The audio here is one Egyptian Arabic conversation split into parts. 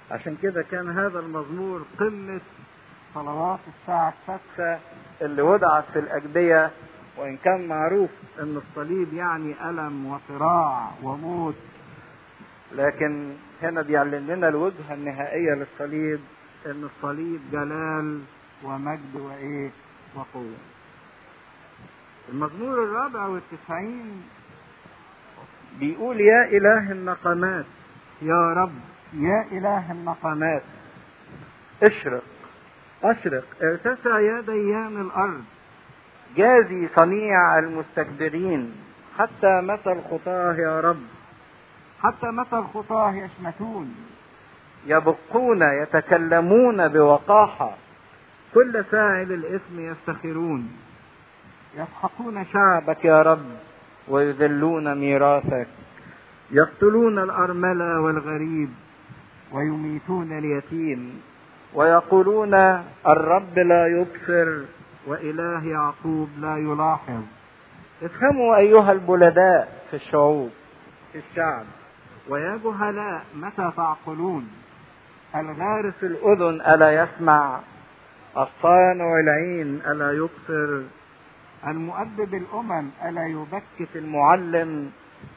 عشان كده كان هذا المزمور قمة صلوات الساعة السادسة اللي وضعت في الأجبية وإن كان معروف أن الصليب يعني ألم وصراع وموت لكن هنا بيعلن لنا الوجهة النهائية للصليب أن الصليب جلال ومجد وإيه وقوة المزمور الرابع والتسعين بيقول يا إله النقمات يا رب يا إله النقمات اشرق اشرق ارتفع يا ديان الأرض جازي صنيع المستكبرين حتى متى الخطاه يا رب حتى متى الخطاه يشمتون يبقون يتكلمون بوقاحة كل فاعل الإثم يفتخرون يسحقون شعبك يا رب ويذلون ميراثك يقتلون الأرملة والغريب ويميتون اليتيم ويقولون الرب لا يبصر وإله يعقوب لا يلاحظ افهموا أيها البلداء في الشعوب في الشعب ويا جهلاء متى تعقلون الغارس الأذن ألا يسمع الصانع العين ألا يبصر المؤدب الأمم ألا يبكت المعلم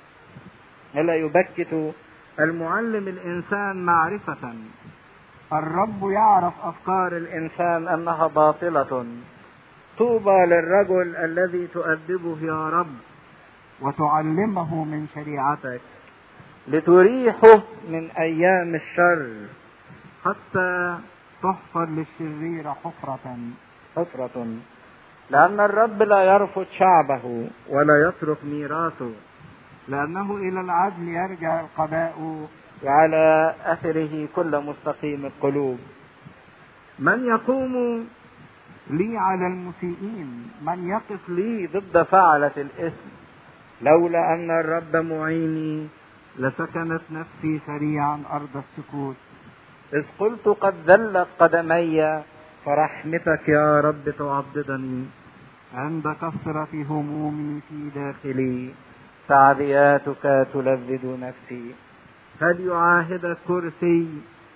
ألا يبكت المعلم الإنسان معرفة الرب يعرف أفكار الإنسان أنها باطلة طوبى للرجل الذي تؤدبه يا رب وتعلمه من شريعتك لتريحه من أيام الشر حتى تحفر للشرير حفرة حفرة لأن الرب لا يرفض شعبه ولا يترك ميراثه لأنه إلى العدل يرجع القضاء وعلى أثره كل مستقيم القلوب من يقوم لي على المسيئين من يقف لي ضد فعلة الإثم لولا أن الرب معيني لسكنت نفسي سريعا أرض السكوت إذ قلت قد ذلت قدمي فرحمتك يا رب تعضدني عند كثرة همومي في داخلي تعذياتك تلذذ نفسي هل يعاهد كرسي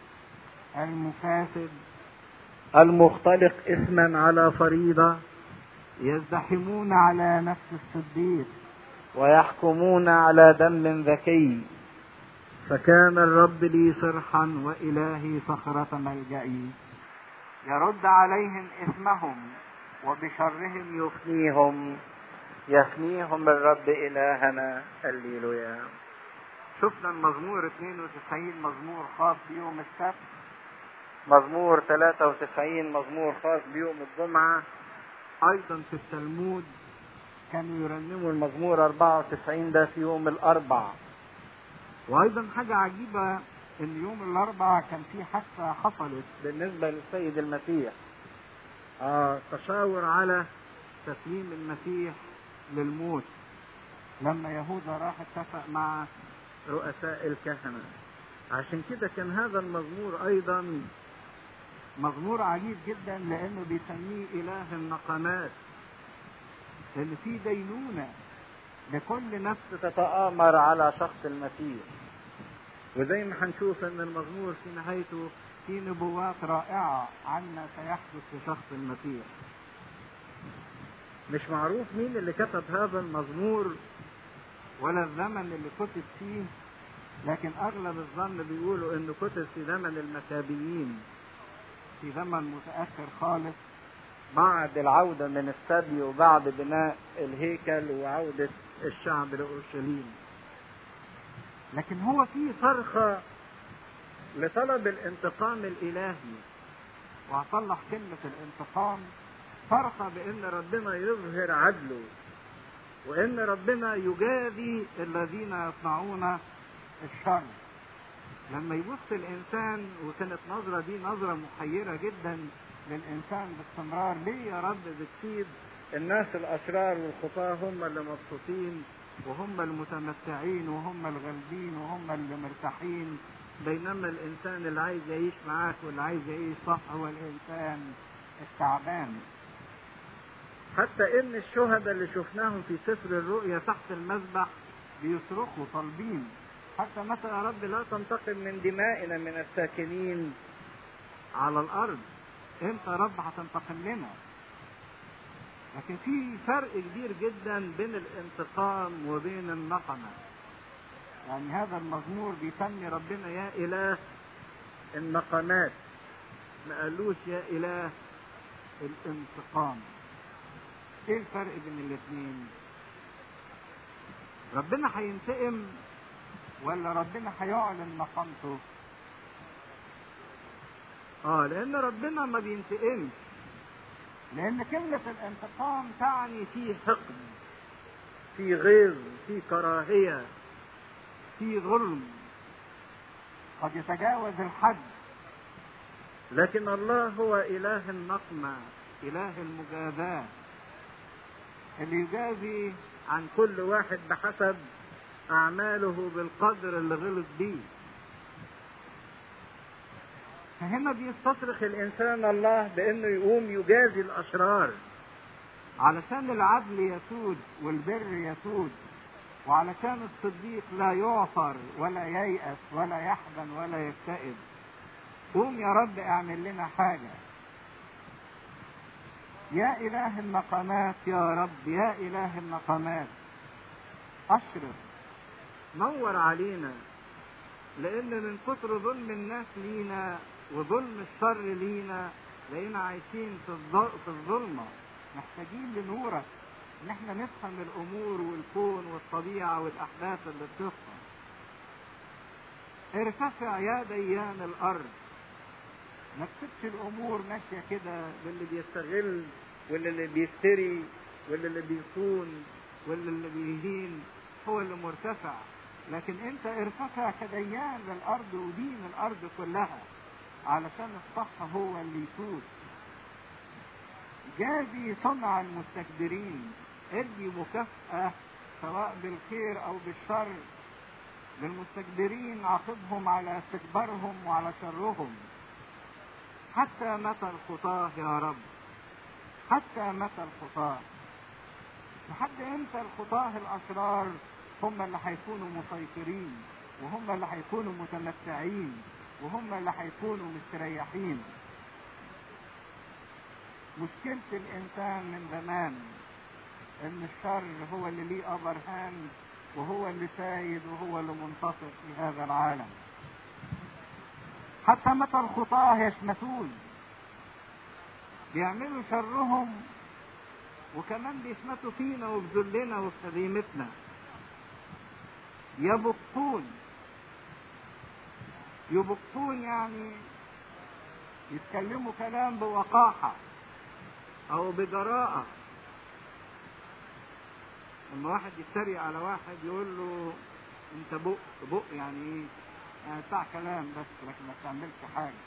المفاسد المختلق اسما على فريضة يزدحمون على نفس الصديق ويحكمون على دم ذكي فكان الرب لي صرحا وإلهي صخرة ملجئي يرد عليهم إثمهم وبشرهم يفنيهم يفنيهم الرب إلهنا الليلويا شفنا المزمور 92 مزمور خاص بيوم السبت مزمور 93 مزمور خاص بيوم الجمعة أيضا في التلمود كانوا يرنموا المزمور 94 ده في يوم الأربع وأيضا حاجة عجيبة إن يوم الأربع كان في حادثة حصلت بالنسبة للسيد المسيح آه تشاور على تسليم المسيح للموت لما يهوذا راح اتفق مع رؤساء الكهنة عشان كده كان هذا المزمور أيضا مزمور عجيب جدا لأنه بيسميه إله النقمات اللي فيه دينونة لكل نفس تتآمر على شخص المسيح وزي ما هنشوف ان المزمور في نهايته في نبوات رائعة عما سيحدث في شخص المسيح مش معروف مين اللي كتب هذا المزمور ولا الزمن اللي كتب فيه لكن اغلب الظن بيقولوا انه كتب في زمن المكابيين في زمن متاخر خالص بعد العوده من السبي وبعد بناء الهيكل وعوده الشعب لاورشليم لكن هو في صرخه لطلب الانتقام الالهي وهصلح كلمه الانتقام صرخه بان ربنا يظهر عدله وان ربنا يجازي الذين يصنعون الشر لما يبص الانسان وكانت نظرة دي نظرة محيرة جدا للانسان باستمرار ليه يا رب بتسيب الناس الاشرار والخطاة هم اللي مبسوطين وهم المتمتعين وهم الغالبين وهم اللي مرتاحين بينما الانسان اللي عايز يعيش معاك واللي عايز يعيش صح هو الانسان التعبان حتى ان الشهداء اللي شفناهم في سفر الرؤيا تحت المذبح بيصرخوا طالبين حتى مثلا يا رب لا تنتقم من دمائنا من الساكنين على الارض انت يا رب هتنتقم لنا لكن في فرق كبير جدا بين الانتقام وبين النقمة يعني هذا المزمور بيسمي ربنا يا اله النقمات ما قالوش يا اله الانتقام ايه الفرق بين الاثنين ربنا هينتقم ولا ربنا هيعلن نقمته اه لان ربنا ما بينتقمش لان كلمة الانتقام تعني في حقد في غيظ في كراهية في ظلم قد يتجاوز الحد لكن الله هو اله النقمة اله المجازاة اللي يجازي عن كل واحد بحسب اعماله بالقدر اللي غلط بيه فهنا بيستصرخ الانسان الله بانه يقوم يجازي الاشرار علشان العدل يسود والبر يسود وعلشان الصديق لا يعثر ولا ييأس ولا يحزن ولا يكتئب قوم يا رب اعمل لنا حاجة يا إله النقمات يا رب يا إله النقمات أشرف نور علينا لأن من كتر ظلم الناس لينا وظلم الشر لينا لقينا عايشين في في الظلمة محتاجين لنورك ان احنا نفهم الامور والكون والطبيعة والاحداث اللي بتحصل ارتفع يا ديان الارض ما تسيبش الامور ماشية كده للي بيستغل واللي اللي بيفتري واللي اللي بيصون واللي اللي بيهين هو اللي مرتفع لكن انت ارتفع كديان للارض ودين الارض كلها علشان الصح هو اللي يفوز جازي صنع المستكبرين ادي مكافأة سواء بالخير او بالشر للمستكبرين عاقبهم على استكبارهم وعلى شرهم حتى متى الخطاة يا رب حتى متى الخطاة لحد امتى الخطاة الاشرار هم اللي هيكونوا مسيطرين وهم اللي هيكونوا متمتعين وهم اللي هيكونوا مستريحين مشكلة الإنسان من زمان إن الشر هو اللي ليه أبر هاند وهو اللي سايد وهو اللي منتصر في هذا العالم حتى متى الخطاة يشمتون بيعملوا شرهم وكمان بيشمتوا فينا وفي ذلنا وفي خديمتنا يبطون يبطون يعني يتكلموا كلام بوقاحة أو بجراءة لما واحد يتريق على واحد يقول له أنت بق بق يعني إيه؟ يعني بتاع كلام بس لكن ما تعملش حاجة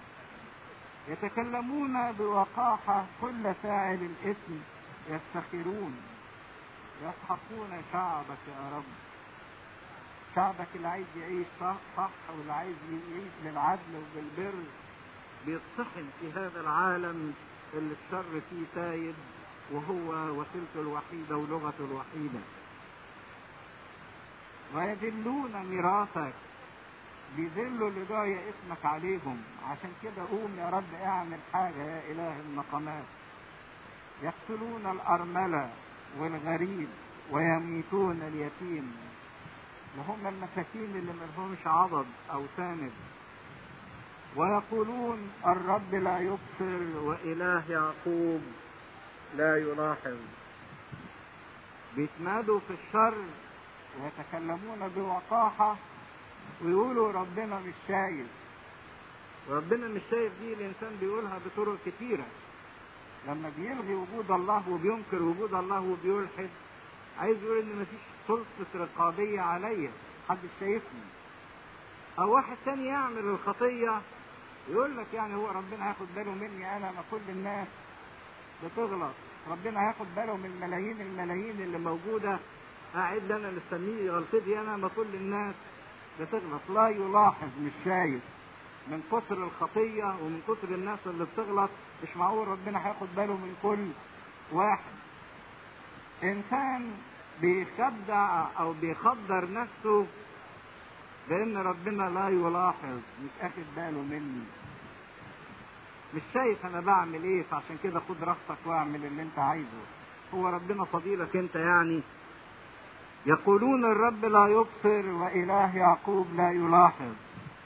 يتكلمون بوقاحة كل فاعل الاسم يفتخرون يسحقون شعبك يا رب شعبك اللي عايز يعيش صح, صح واللي عايز يعيش بالعدل وبالبر بيطحن في هذا العالم اللي الشر فيه سايد وهو وسيلته الوحيدة ولغته الوحيدة ويذلون ميراثك بيذلوا اللي ضايع اسمك عليهم عشان كده قوم يا رب اعمل حاجة يا إله النقمات يقتلون الأرملة والغريب ويميتون اليتيم وهم المساكين اللي ملهمش عضد أو ساند ويقولون الرب لا يبصر وإله يعقوب لا يلاحظ بيتمادوا في الشر ويتكلمون بوقاحة ويقولوا ربنا مش شايف وربنا مش شايف دي الإنسان بيقولها بطرق كتيرة لما بيلغي وجود الله وبينكر وجود الله وبيلحد عايز يقول ان مفيش سلطة رقابية عليا محدش شايفني او واحد تاني يعمل الخطية يقول لك يعني هو ربنا هياخد باله مني انا ما كل الناس بتغلط ربنا هياخد باله من ملايين الملايين اللي موجودة قاعد انا مستنيه غلطتي انا ما كل الناس بتغلط لا يلاحظ مش شايف من كتر الخطية ومن كتر الناس اللي بتغلط مش معقول ربنا هياخد باله من كل واحد انسان بيخدع او بيخدر نفسه لان ربنا لا يلاحظ مش اخد باله مني مش شايف انا بعمل ايه فعشان كده خد راحتك واعمل اللي انت عايزه هو ربنا فضيلك انت يعني يقولون الرب لا يبصر واله يعقوب لا يلاحظ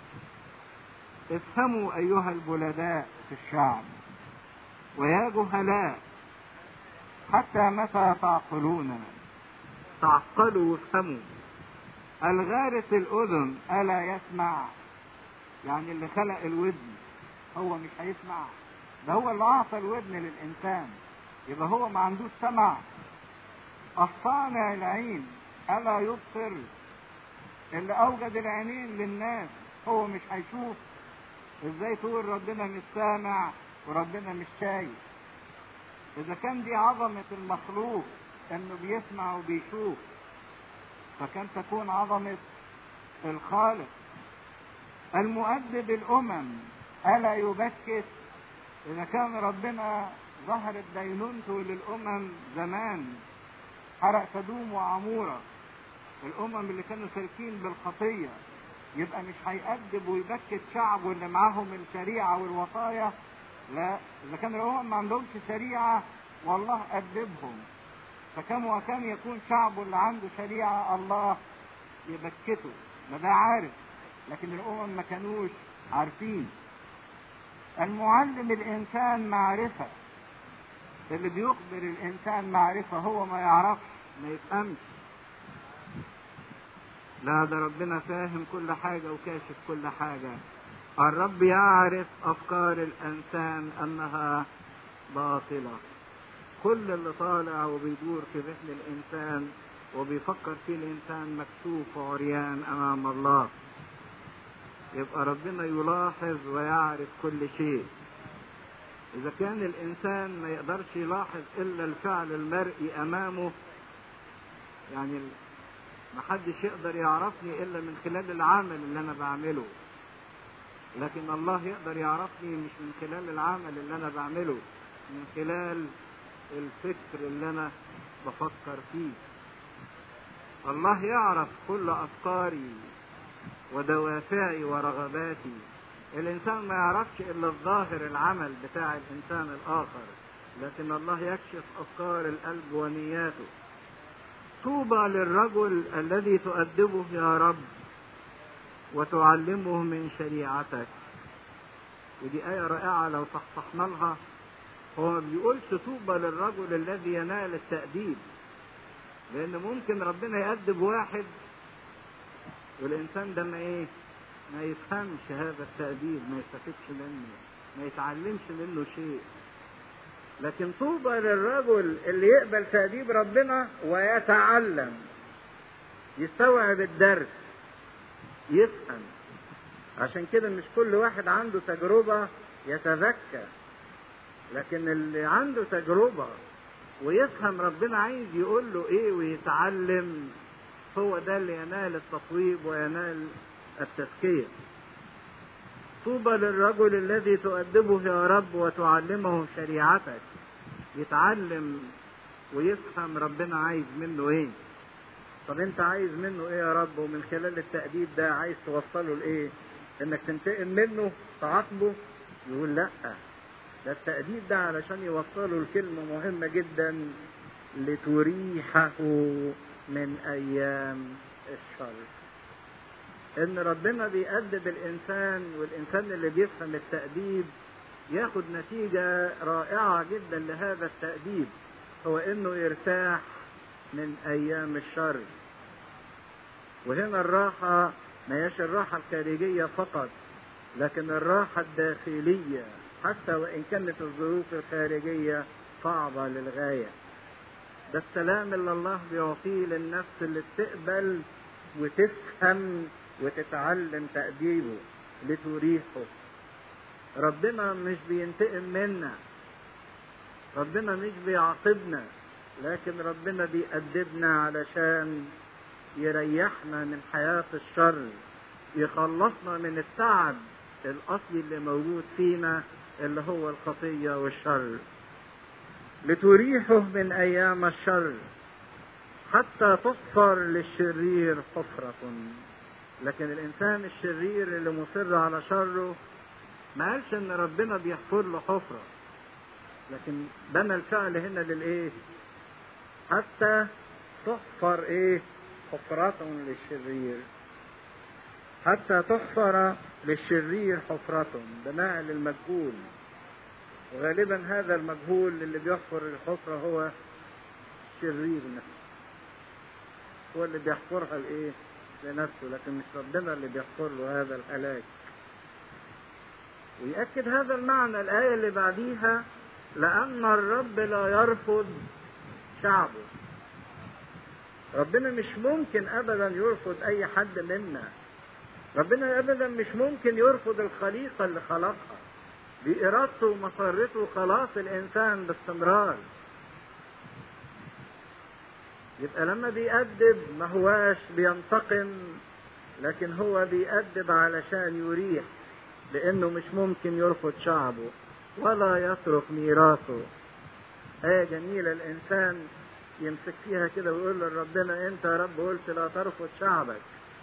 افهموا ايها البلداء في الشعب ويا جهلاء حتى متى تعقلون تعقلوا وافهموا الغارس الاذن الا يسمع يعني اللي خلق الودن هو مش هيسمع ده هو اللي اعطى الودن للانسان يبقى هو ما عندوش سمع الصانع العين الا يبصر اللي اوجد العينين للناس هو مش هيشوف ازاي تقول ربنا مش سامع وربنا مش شايف اذا كان دي عظمة المخلوق انه بيسمع وبيشوف فكان تكون عظمة الخالق المؤدب الامم الا يبكت اذا كان ربنا ظهرت دينونته للامم زمان حرق سدوم وعموره الامم اللي كانوا سالكين بالخطيه يبقى مش هيأدب ويبكت شعبه اللي معاهم الشريعه والوصايا لا اذا كان الامم ما عندهمش شريعه والله أدبهم فكم وكم يكون شعبه اللي عنده شريعه الله يبكته ما ده عارف لكن الامم ما كانوش عارفين المعلم الانسان معرفه اللي بيخبر الانسان معرفه هو ما يعرفش ما يفهمش لا ده ربنا فاهم كل حاجة وكاشف كل حاجة الرب يعرف أفكار الإنسان أنها باطلة كل اللي طالع وبيدور في ذهن الإنسان وبيفكر فيه الإنسان مكشوف وعريان أمام الله يبقى ربنا يلاحظ ويعرف كل شيء إذا كان الإنسان ما يقدرش يلاحظ إلا الفعل المرئي أمامه يعني ما حدش يقدر يعرفني إلا من خلال العمل اللي أنا بعمله لكن الله يقدر يعرفني مش من خلال العمل اللي أنا بعمله من خلال الفكر اللي أنا بفكر فيه الله يعرف كل أفكاري ودوافعي ورغباتي الانسان ما يعرفش الا الظاهر العمل بتاع الانسان الاخر لكن الله يكشف افكار القلب ونياته طوبى للرجل الذي تؤدبه يا رب وتعلمه من شريعتك ودي آية رائعة لو صحصحنا لها هو ما بيقولش طوبى للرجل الذي ينال التأديب لأن ممكن ربنا يأدب واحد والإنسان ده ما إيه ما يفهمش هذا التأديب ما يستفدش منه ما يتعلمش منه شيء لكن طوبى للرجل اللي يقبل تأديب ربنا ويتعلم يستوعب الدرس يفهم عشان كده مش كل واحد عنده تجربة يتذكى لكن اللي عنده تجربة ويفهم ربنا عايز يقول له ايه ويتعلم هو ده اللي ينال التطويب وينال التزكية طوبى للرجل الذي تؤدبه يا رب وتعلمه شريعتك يتعلم ويفهم ربنا عايز منه ايه طب انت عايز منه ايه يا رب ومن خلال التأديب ده عايز توصله لايه انك تنتقم منه تعاقبه يقول لا ده التأديب ده علشان يوصله لكلمة مهمة جدا لتريحه من ايام الشر ان ربنا بيأدب الانسان والانسان اللي بيفهم التأديب ياخد نتيجة رائعة جدا لهذا التأديب هو انه يرتاح من ايام الشر وهنا الراحة ما هياش الراحة الخارجية فقط لكن الراحة الداخلية حتى وإن كانت الظروف الخارجية صعبة للغاية ده السلام اللي الله بيعطيه للنفس اللي بتقبل وتفهم وتتعلم تأديبه لتريحه ربنا مش بينتقم منا ربنا مش بيعاقبنا لكن ربنا بيأدبنا علشان يريحنا من حياة الشر يخلصنا من التعب الأصلي اللي موجود فينا اللي هو الخطية والشر لتريحه من أيام الشر حتى تصفر للشرير حفرة لكن الانسان الشرير اللي مصر على شره ما قالش ان ربنا بيحفر له حفره لكن بنى الفعل هنا للايه حتى تحفر ايه حفرة للشرير حتى تحفر للشرير حفرة بناء للمجهول وغالبا هذا المجهول اللي بيحفر الحفرة هو شرير نفسه هو اللي بيحفرها لايه لنفسه لكن مش ربنا اللي بيحفر له هذا الهلاك ويأكد هذا المعنى الآية اللي بعديها لأن الرب لا يرفض شعبه ربنا مش ممكن أبدا يرفض أي حد منا ربنا أبدا مش ممكن يرفض الخليقة اللي خلقها بإرادته ومسرته خلاص الإنسان باستمرار يبقى لما بيأدب ما هواش بينتقم لكن هو بيأدب علشان يريح لأنه مش ممكن يرفض شعبه ولا يترك ميراثه آية جميلة الإنسان يمسك فيها كده ويقول لربنا أنت يا رب قلت لا ترفض شعبك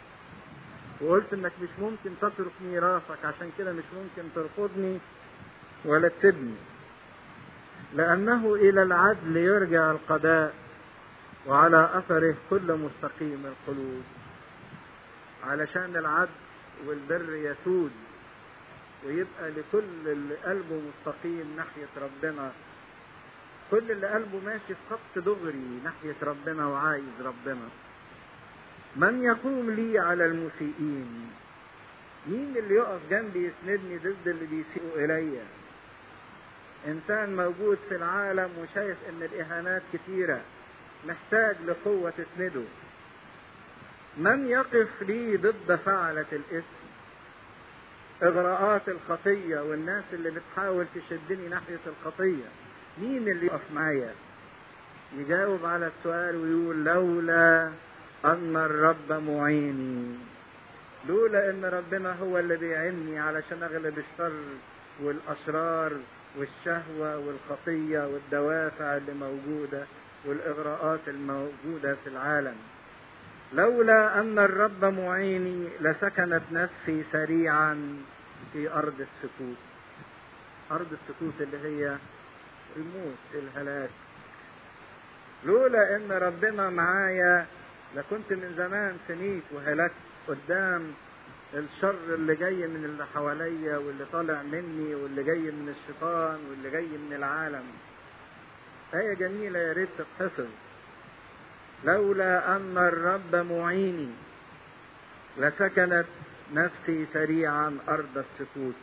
وقلت إنك مش ممكن تترك ميراثك عشان كده مش ممكن ترفضني ولا تسيبني لأنه إلى العدل يرجع القضاء وعلى أثره كل مستقيم القلوب علشان العدل والبر يسود ويبقى لكل اللي قلبه مستقيم ناحية ربنا كل اللي قلبه ماشي في خط دغري ناحية ربنا وعايز ربنا من يقوم لي على المسيئين مين اللي يقف جنبي يسندني ضد اللي بيسيئوا إليّ إنسان موجود في العالم وشايف إن الإهانات كتيرة محتاج لقوة تسنده من يقف لي ضد فعلة الإثم إغراءات الخطية والناس اللي بتحاول تشدني ناحية الخطية مين اللي يقف معايا يجاوب على السؤال ويقول لولا أن الرب معيني لولا أن ربنا هو اللي بيعني علشان أغلب الشر والأشرار والشهوة والخطية والدوافع اللي موجودة والإغراءات الموجودة في العالم لولا أن الرب معيني لسكنت نفسي سريعا في أرض السكوت أرض السكوت اللي هي الموت الهلاك لولا أن ربنا معايا لكنت من زمان سنيت وهلكت قدام الشر اللي جاي من اللي حواليا واللي طالع مني واللي جاي من الشيطان واللي جاي من العالم آية جميلة يا ريت تتحفظ لولا أن الرب معيني لسكنت نفسي سريعا أرض السكوت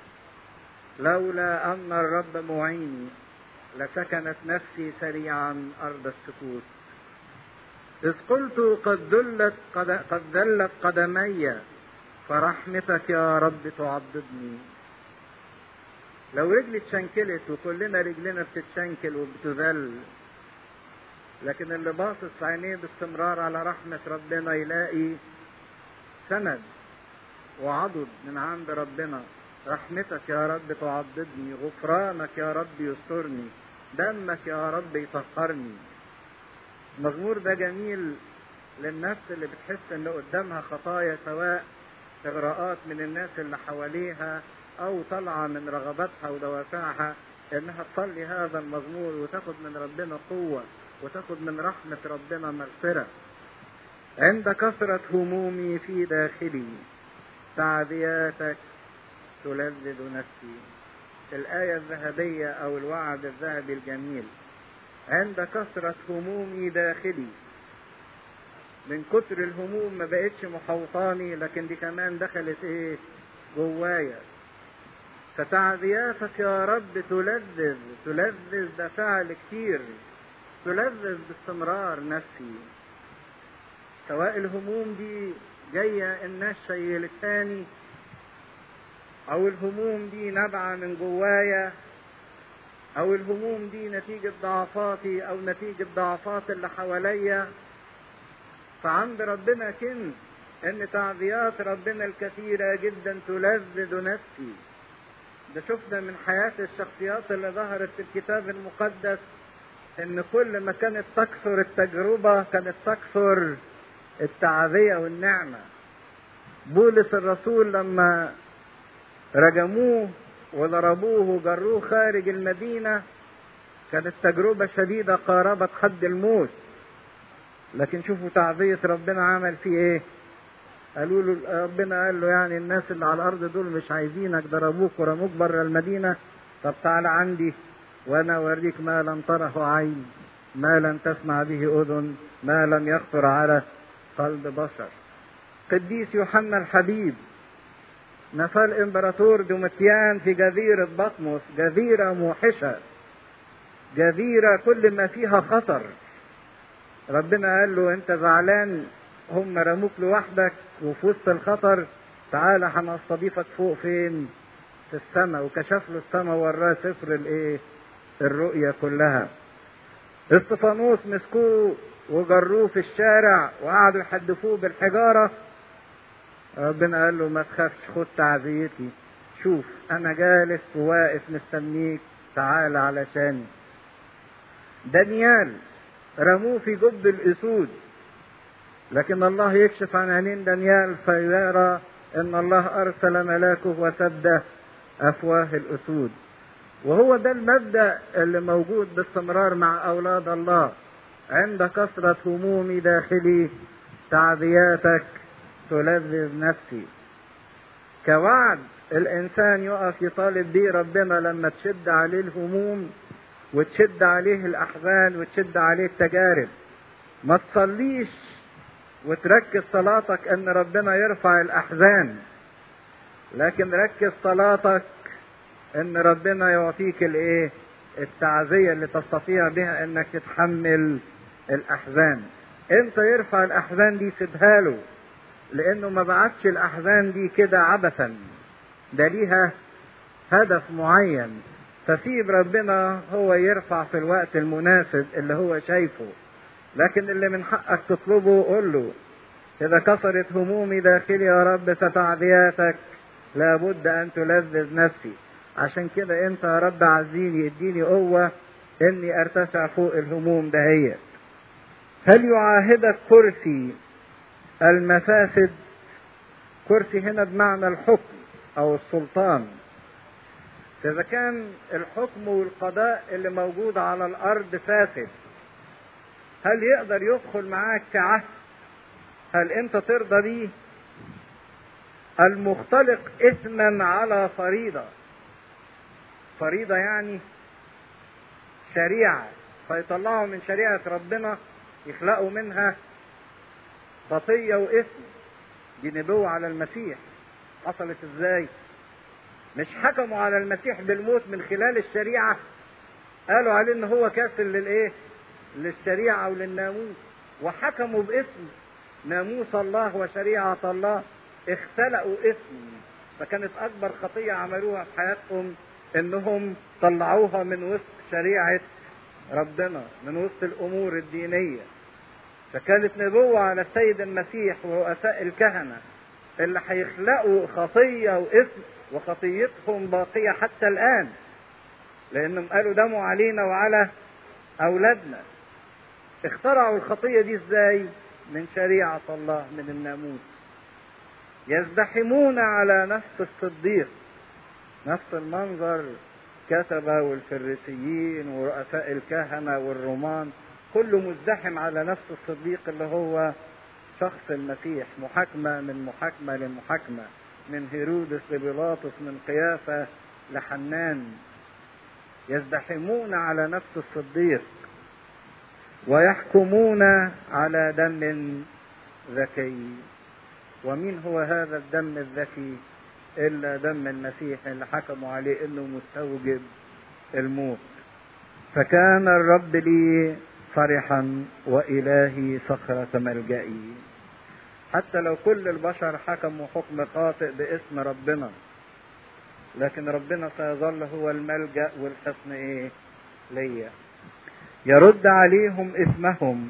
لولا أن الرب معيني لسكنت نفسي سريعا أرض السكوت إذ قلت قد دلت قد, قد ذلت قدمي فرحمتك يا رب تعضدني لو رجلي اتشنكلت وكلنا رجلنا بتتشنكل وبتذل لكن اللي باصص عينيه باستمرار على رحمة ربنا يلاقي سند وعضد من عند ربنا رحمتك يا رب تعضدني غفرانك يا رب يسترني دمك يا رب يطهرني المزمور ده جميل للنفس اللي بتحس ان قدامها خطايا سواء اغراءات من الناس اللي حواليها او طالعه من رغباتها ودوافعها انها تصلي هذا المزمور وتاخد من ربنا قوه وتاخد من رحمه ربنا مغفره عند كثره همومي في داخلي تعذياتك تلذذ نفسي الآية الذهبية أو الوعد الذهبي الجميل عند كثرة همومي داخلي من كتر الهموم ما بقتش محوطاني لكن دي كمان دخلت ايه جوايا فتعذياتك يا رب تلذذ تلذذ ده فعل كتير تلذذ باستمرار نفسي سواء الهموم دي جاية الناس شيلتاني أو الهموم دي نابعة من جوايا أو الهموم دي نتيجة ضعفاتي أو نتيجة ضعفات اللي حواليا فعند ربنا كنز ان تعذيات ربنا الكثيرة جدا تلذذ نفسي ده شفنا من حياة الشخصيات اللي ظهرت في الكتاب المقدس ان كل ما كانت تكثر التجربة كانت تكثر التعذية والنعمة بولس الرسول لما رجموه وضربوه وجروه خارج المدينة كانت تجربة شديدة قاربت حد الموت لكن شوفوا تعزية ربنا عمل فيه ايه قالوا له ربنا قال له يعني الناس اللي على الارض دول مش عايزينك ضربوك ورموك بره المدينة طب تعالى عندي وانا اوريك ما لم تره عين ما لم تسمع به اذن ما لم يخطر على قلب بشر قديس يوحنا الحبيب نفى الامبراطور دومتيان في جزيرة بطمس جزيرة موحشة جزيرة كل ما فيها خطر ربنا قال له انت زعلان هم رموك لوحدك وفي وسط الخطر تعالى هنستضيفك فوق فين في السماء وكشف له السماء وراه سفر الايه الرؤية كلها استفانوس مسكوه وجروه في الشارع وقعدوا يحدفوه بالحجارة ربنا قال له ما تخافش خد تعزيتي شوف انا جالس وواقف مستنيك تعال علشاني دانيال رموه في جب الاسود لكن الله يكشف عن عينين دانيال فيرى ان الله ارسل ملاكه وسد افواه الاسود وهو ده المبدا اللي موجود باستمرار مع اولاد الله عند كثره همومي داخلي تعزياتك تلذذ نفسي كوعد الانسان يقف يطالب بيه ربنا لما تشد عليه الهموم وتشد عليه الاحزان وتشد عليه التجارب ما تصليش وتركز صلاتك ان ربنا يرفع الاحزان لكن ركز صلاتك ان ربنا يعطيك الايه التعزيه اللي تستطيع بها انك تتحمل الاحزان انت يرفع الاحزان دي سيبها له لانه ما بعتش الاحزان دي كده عبثا ده ليها هدف معين فسيب ربنا هو يرفع في الوقت المناسب اللي هو شايفه لكن اللي من حقك تطلبه قول له إذا كسرت همومي داخلي يا رب فتعذياتك لابد أن تلذذ نفسي عشان كده أنت يا رب عزيني اديني قوة إني أرتفع فوق الهموم دهيت هل يعاهدك كرسي المفاسد كرسي هنا بمعنى الحكم أو السلطان إذا كان الحكم والقضاء اللي موجود على الأرض فاسد هل يقدر يدخل معاك كعهد هل انت ترضى بيه المختلق اثما على فريضه فريضه يعني شريعه فيطلعوا من شريعه ربنا يخلقوا منها خطيه واثم دي نبوه على المسيح حصلت ازاي مش حكموا على المسيح بالموت من خلال الشريعه قالوا عليه ان هو كاسر للايه للشريعه وللناموس وحكموا باسم ناموس الله وشريعة الله اختلقوا اسم فكانت أكبر خطية عملوها في حياتهم إنهم طلعوها من وسط شريعة ربنا من وسط الأمور الدينية فكانت نبوة على السيد المسيح ورؤساء الكهنة اللي هيخلقوا خطية واسم وخطيتهم باقية حتى الآن لأنهم قالوا دموا علينا وعلى أولادنا اخترعوا الخطية دي ازاي؟ من شريعة الله من الناموس يزدحمون على نفس الصديق نفس المنظر كتبة والفريسيين ورؤساء الكهنة والرومان كله مزدحم على نفس الصديق اللي هو شخص المسيح محاكمة من محاكمة لمحاكمة من هيرودس لبيلاطس من قيافة لحنان يزدحمون على نفس الصديق ويحكمون على دم ذكي ومين هو هذا الدم الذكي الا دم المسيح اللي حكموا عليه انه مستوجب الموت فكان الرب لي فرحا والهي صخرة ملجئي حتى لو كل البشر حكموا حكم خاطئ باسم ربنا لكن ربنا سيظل هو الملجأ والحصن ايه ليا يرد عليهم اسمهم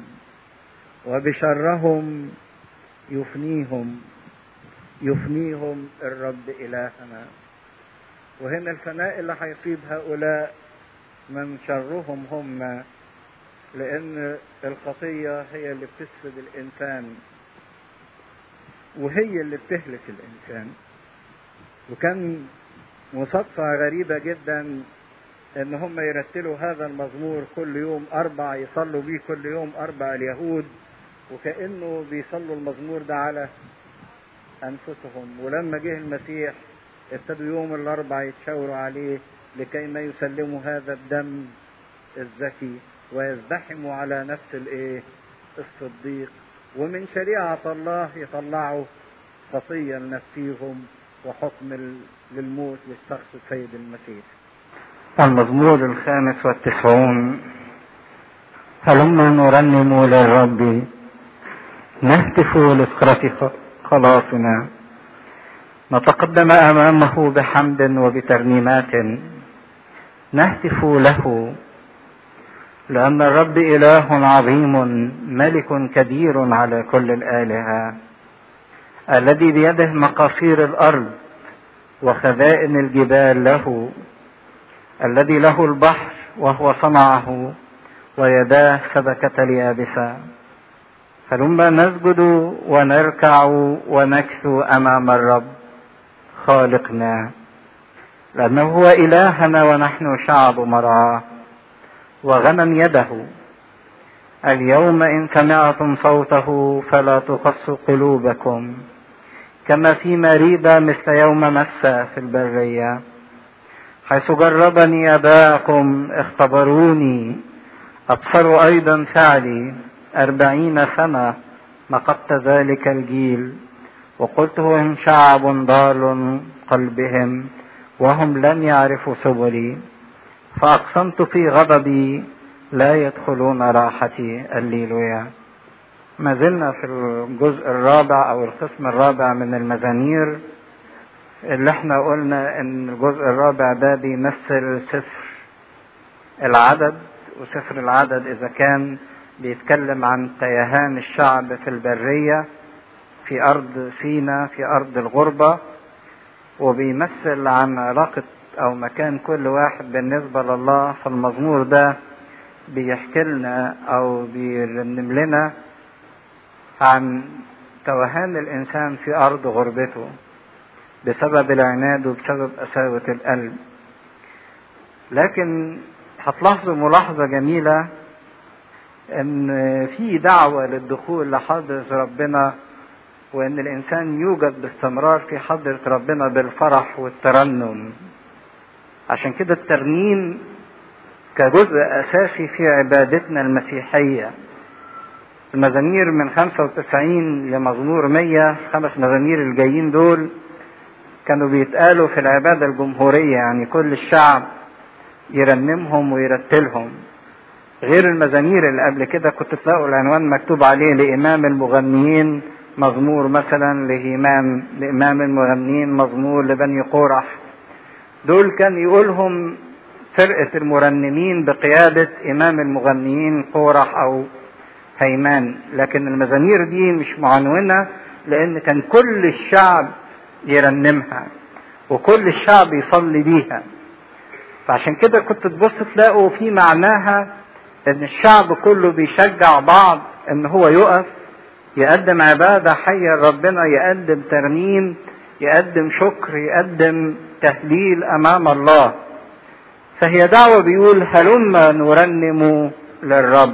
وبشرهم يفنيهم يفنيهم الرب إلهنا وهنا الفناء اللي هيصيب هؤلاء من شرهم هم لأن الخطية هي اللي بتسفد الإنسان وهي اللي بتهلك الإنسان وكان مصادفة غريبة جدا ان هم يرتلوا هذا المزمور كل يوم اربع يصلوا بيه كل يوم اربع اليهود وكانه بيصلوا المزمور ده على انفسهم ولما جه المسيح ابتدوا يوم الاربع يتشاوروا عليه لكي ما يسلموا هذا الدم الزكي ويزدحموا على نفس الايه الصديق ومن شريعة الله يطلعوا خطية لنفسيهم وحكم للموت للشخص السيد المسيح المزمور الخامس والتسعون هلما نرنم للرب نهتف لفكرة خلاصنا نتقدم امامه بحمد وبترنيمات نهتف له لان الرب اله عظيم ملك كبير على كل الالهه الذي بيده مقاصير الارض وخزائن الجبال له الذي له البحر وهو صنعه ويداه سبكة اليابسة فلما نسجد ونركع ونكثو أمام الرب خالقنا لأنه هو إلهنا ونحن شعب مرعاه وغنم يده اليوم إن سمعتم صوته فلا تقص قلوبكم كما في مريدة مثل يوم مسة في البرية حيث جربني أباءكم اختبروني أبصروا أيضا فعلي أربعين سنة نقضت ذلك الجيل وقلت هم شعب ضال قلبهم وهم لن يعرفوا سبلي فأقسمت في غضبي لا يدخلون راحتي الليلويا ما زلنا في الجزء الرابع أو القسم الرابع من المزامير اللي احنا قلنا ان الجزء الرابع ده بيمثل سفر العدد وسفر العدد اذا كان بيتكلم عن تيهان الشعب في البرية في ارض سينا في ارض الغربة وبيمثل عن علاقة او مكان كل واحد بالنسبة لله فالمزمور ده بيحكي لنا او بيرنم لنا عن توهان الانسان في ارض غربته بسبب العناد وبسبب قساوة القلب لكن هتلاحظوا ملاحظة جميلة ان في دعوة للدخول لحضرة ربنا وان الانسان يوجد باستمرار في حضرة ربنا بالفرح والترنم عشان كده الترنيم كجزء اساسي في عبادتنا المسيحية المزامير من 95 لمزمور 100 خمس مزامير الجايين دول كانوا بيتقالوا في العبادة الجمهورية يعني كل الشعب يرنمهم ويرتلهم غير المزامير اللي قبل كده كنت تلاقوا العنوان مكتوب عليه لإمام المغنيين مزمور مثلا لإمام لإمام المغنيين مزمور لبني قورح دول كان يقولهم فرقة المرنمين بقيادة إمام المغنيين قورح أو هيمان لكن المزامير دي مش معنونة لأن كان كل الشعب يرنمها وكل الشعب يصلي بيها فعشان كده كنت تبص تلاقوا في معناها ان الشعب كله بيشجع بعض ان هو يقف يقدم عبادة حية لربنا يقدم ترنيم يقدم شكر يقدم تهليل امام الله فهي دعوة بيقول هلما نرنم للرب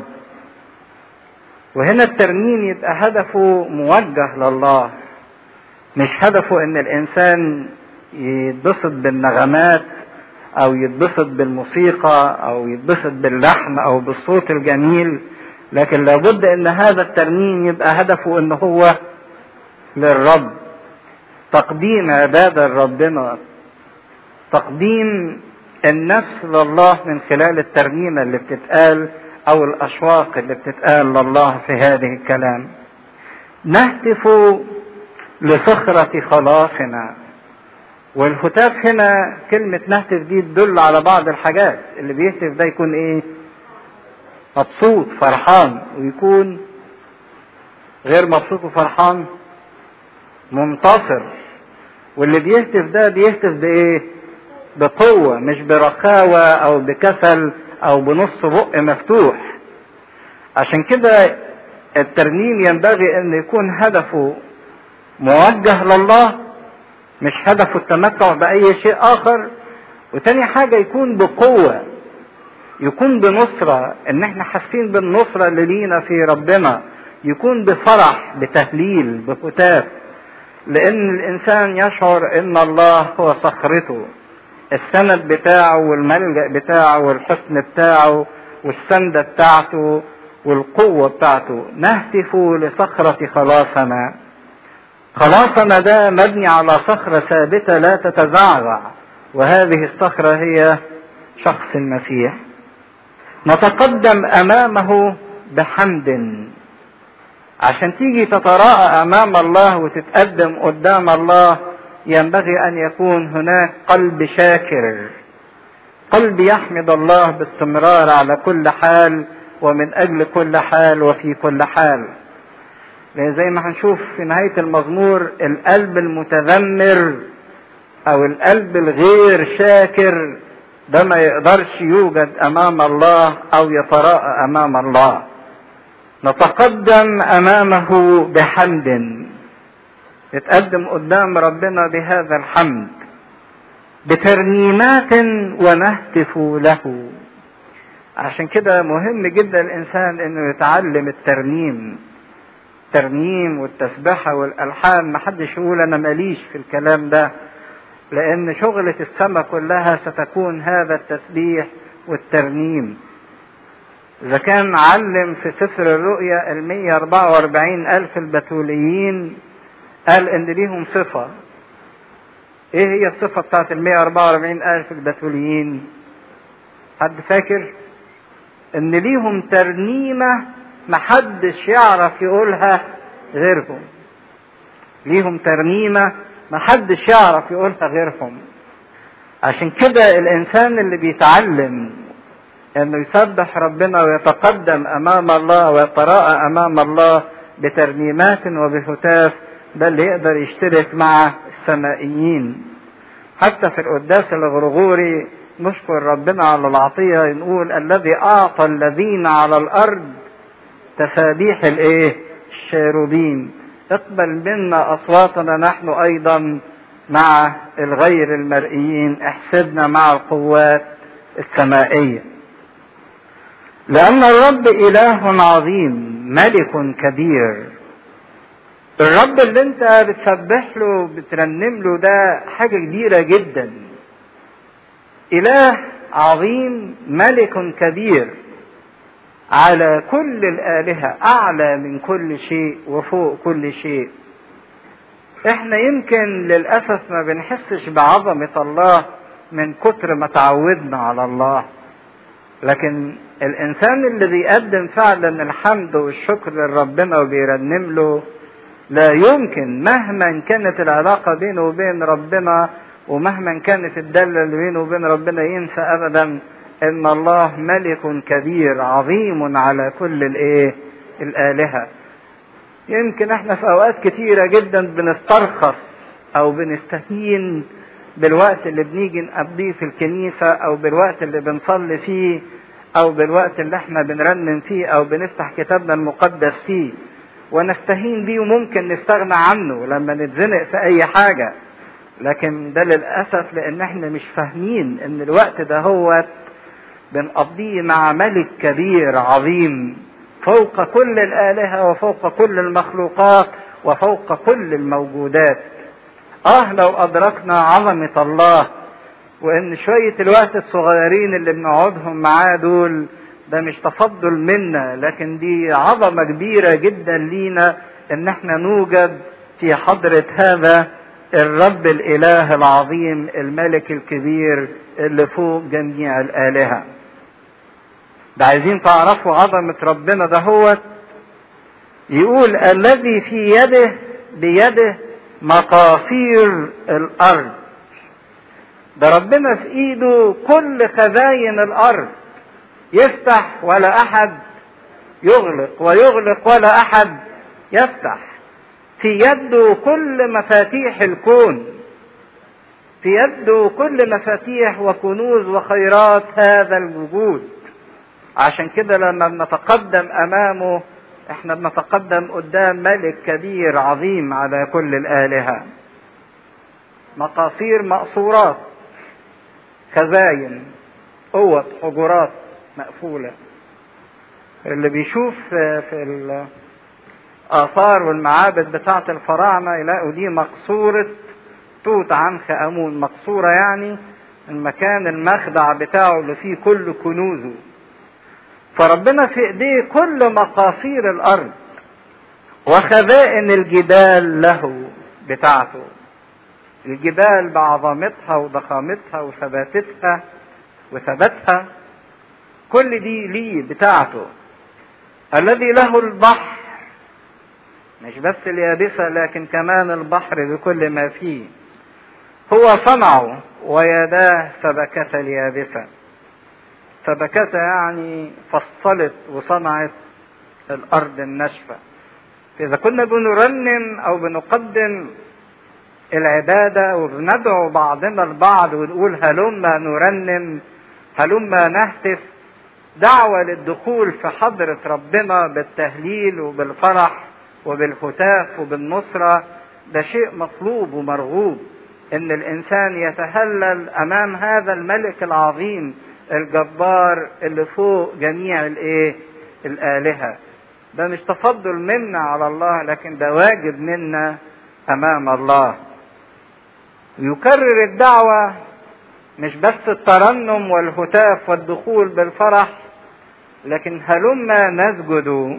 وهنا الترنيم يبقى هدفه موجه لله مش هدفه ان الانسان يتبسط بالنغمات او يتبسط بالموسيقى او يتبسط باللحن او بالصوت الجميل لكن لابد ان هذا الترنيم يبقى هدفه ان هو للرب تقديم عبادة لربنا تقديم النفس لله من خلال الترنيمة اللي بتتقال او الاشواق اللي بتتقال لله في هذه الكلام نهتف لصخرة خلاصنا والهتاف هنا كلمة نهتف دي تدل على بعض الحاجات اللي بيهتف ده يكون ايه مبسوط فرحان ويكون غير مبسوط وفرحان منتصر واللي بيهتف ده بيهتف بايه بقوة مش برخاوة او بكسل او بنص بق مفتوح عشان كده الترنيم ينبغي ان يكون هدفه موجه لله مش هدفه التمتع بأي شيء آخر وتاني حاجة يكون بقوة يكون بنصرة ان احنا حاسين بالنصرة اللي لينا في ربنا يكون بفرح بتهليل بهتاف لان الانسان يشعر ان الله هو صخرته السند بتاعه والملجأ بتاعه والحسن بتاعه والسندة بتاعته والقوة بتاعته نهتف لصخرة خلاصنا خلاصنا ده مبني على صخرة ثابتة لا تتزعزع وهذه الصخرة هي شخص المسيح نتقدم امامه بحمد عشان تيجي تتراءى امام الله وتتقدم قدام الله ينبغي ان يكون هناك قلب شاكر قلب يحمد الله باستمرار على كل حال ومن اجل كل حال وفي كل حال لان زي ما هنشوف في نهايه المزمور القلب المتذمر او القلب الغير شاكر ده ما يقدرش يوجد امام الله او يتراءى امام الله نتقدم امامه بحمد نتقدم قدام ربنا بهذا الحمد بترنيمات ونهتف له عشان كده مهم جدا الانسان انه يتعلم الترنيم الترنيم والتسبحه والالحان محدش يقول انا ماليش في الكلام ده لأن شغلة السماء كلها ستكون هذا التسبيح والترنيم إذا كان علم في سفر الرؤيا ال 144 ألف البتوليين قال إن ليهم صفة إيه هي الصفة بتاعت ال 144 ألف البتوليين؟ حد فاكر؟ إن ليهم ترنيمة محدش يعرف يقولها غيرهم. ليهم ترنيمة محدش يعرف يقولها غيرهم عشان كده الانسان اللي بيتعلم انه يسبح ربنا ويتقدم امام الله ويتراءى امام الله بترنيمات وبهتاف ده اللي يقدر يشترك مع السمائيين حتى في القداس الغرغوري نشكر ربنا على العطية نقول الذي أعطى الذين على الأرض تسابيح الإيه؟ الشاروبين اقبل منا اصواتنا نحن ايضا مع الغير المرئيين احسبنا مع القوات السمائيه لان الرب اله عظيم ملك كبير الرب اللي انت بتسبح له بترنم له ده حاجه كبيره جدا اله عظيم ملك كبير على كل الآلهة أعلى من كل شيء وفوق كل شيء احنا يمكن للأسف ما بنحسش بعظمة الله من كتر ما تعودنا على الله لكن الإنسان اللي بيقدم فعلا الحمد والشكر لربنا وبيرنم له لا يمكن مهما كانت العلاقة بينه وبين ربنا ومهما كانت الدالة اللي بينه وبين ربنا ينسى أبدا ان الله ملك كبير عظيم على كل الايه الالهه يمكن احنا في اوقات كتيره جدا بنسترخص او بنستهين بالوقت اللي بنيجي نقضيه في الكنيسه او بالوقت اللي بنصلي فيه او بالوقت اللي احنا بنرنم فيه او بنفتح كتابنا المقدس فيه ونستهين بيه وممكن نستغنى عنه لما نتزنق في اي حاجه لكن ده للاسف لان احنا مش فاهمين ان الوقت ده هو بنقضيه مع ملك كبير عظيم فوق كل الآلهة وفوق كل المخلوقات وفوق كل الموجودات آه لو أدركنا عظمة الله وإن شوية الوقت الصغيرين اللي بنقعدهم معاه دول ده مش تفضل منا لكن دي عظمة كبيرة جدا لينا إن احنا نوجد في حضرة هذا الرب الإله العظيم الملك الكبير اللي فوق جميع الآلهة ده عايزين تعرفوا عظمة ربنا ده هو يقول الذي في يده بيده مقاصير الأرض ده ربنا في إيده كل خزاين الأرض يفتح ولا أحد يغلق ويغلق ولا أحد يفتح في يده كل مفاتيح الكون في يده كل مفاتيح وكنوز وخيرات هذا الوجود عشان كده لما بنتقدم امامه احنا بنتقدم قدام ملك كبير عظيم على كل الآلهة مقاصير مقصورات خزاين قوة حجرات مقفولة اللي بيشوف في الآثار والمعابد بتاعة الفراعنة يلاقوا دي مقصورة توت عنخ آمون مقصورة يعني المكان المخدع بتاعه اللي فيه كل كنوزه فربنا في ايديه كل مقاصير الارض وخزائن الجبال له بتاعته الجبال بعظمتها وضخامتها وثباتتها وثباتها كل دي ليه بتاعته الذي له البحر مش بس اليابسة لكن كمان البحر بكل ما فيه هو صنعه ويداه سبكة اليابسة سبكتها يعني فصلت وصنعت الأرض الناشفة فإذا كنا بنرنم أو بنقدم العبادة وبندعو بعضنا البعض ونقول هلما نرنم هلما نهتف دعوة للدخول في حضرة ربنا بالتهليل وبالفرح وبالهتاف وبالنصرة ده شيء مطلوب ومرغوب ان الانسان يتهلل امام هذا الملك العظيم الجبار اللي فوق جميع الايه الالهه ده مش تفضل منا على الله لكن ده واجب منا امام الله يكرر الدعوه مش بس الترنم والهتاف والدخول بالفرح لكن هلما نسجد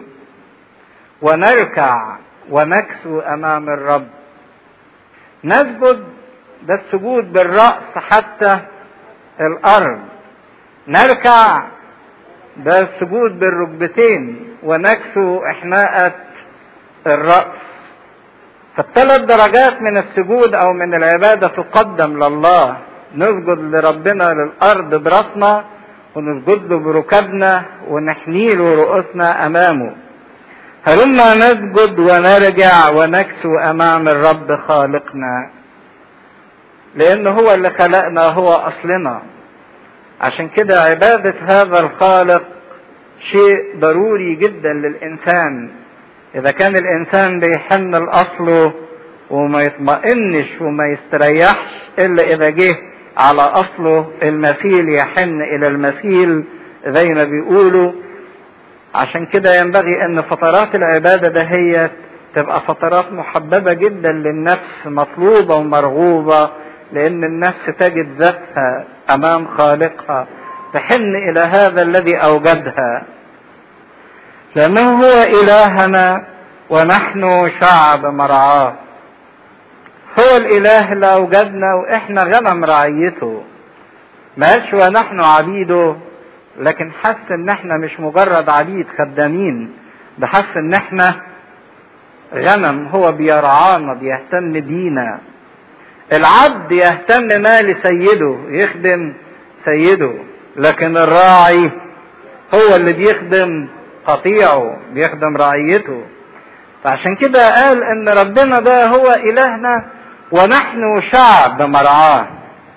ونركع ونكسو امام الرب نسجد ده السجود بالراس حتى الارض نركع ده السجود بالركبتين ونكسو احناءة الرأس فالثلاث درجات من السجود او من العبادة تقدم لله نسجد لربنا للارض براسنا ونسجد له بركبنا ونحني له رؤوسنا امامه هلما نسجد ونرجع ونكسو امام الرب خالقنا لان هو اللي خلقنا هو اصلنا عشان كده عبادة هذا الخالق شيء ضروري جدا للإنسان إذا كان الإنسان بيحن لأصله وما يطمئنش وما يستريحش إلا إذا جه على أصله المثيل يحن إلى المثيل زي ما بيقولوا عشان كده ينبغي أن فترات العبادة دهيت تبقى فترات محببة جدا للنفس مطلوبة ومرغوبة لأن النفس تجد ذاتها أمام خالقها تحن إلى هذا الذي أوجدها لأنه هو إلهنا ونحن شعب مرعاه هو الإله اللي أوجدنا وإحنا غنم رعيته ما قالش ونحن عبيده لكن حس إن إحنا مش مجرد عبيد خدامين ده حس إن إحنا غنم هو بيرعانا بيهتم بينا العبد يهتم ما لسيده يخدم سيده لكن الراعي هو اللي بيخدم قطيعه بيخدم رعيته فعشان كده قال ان ربنا ده هو الهنا ونحن شعب مرعاه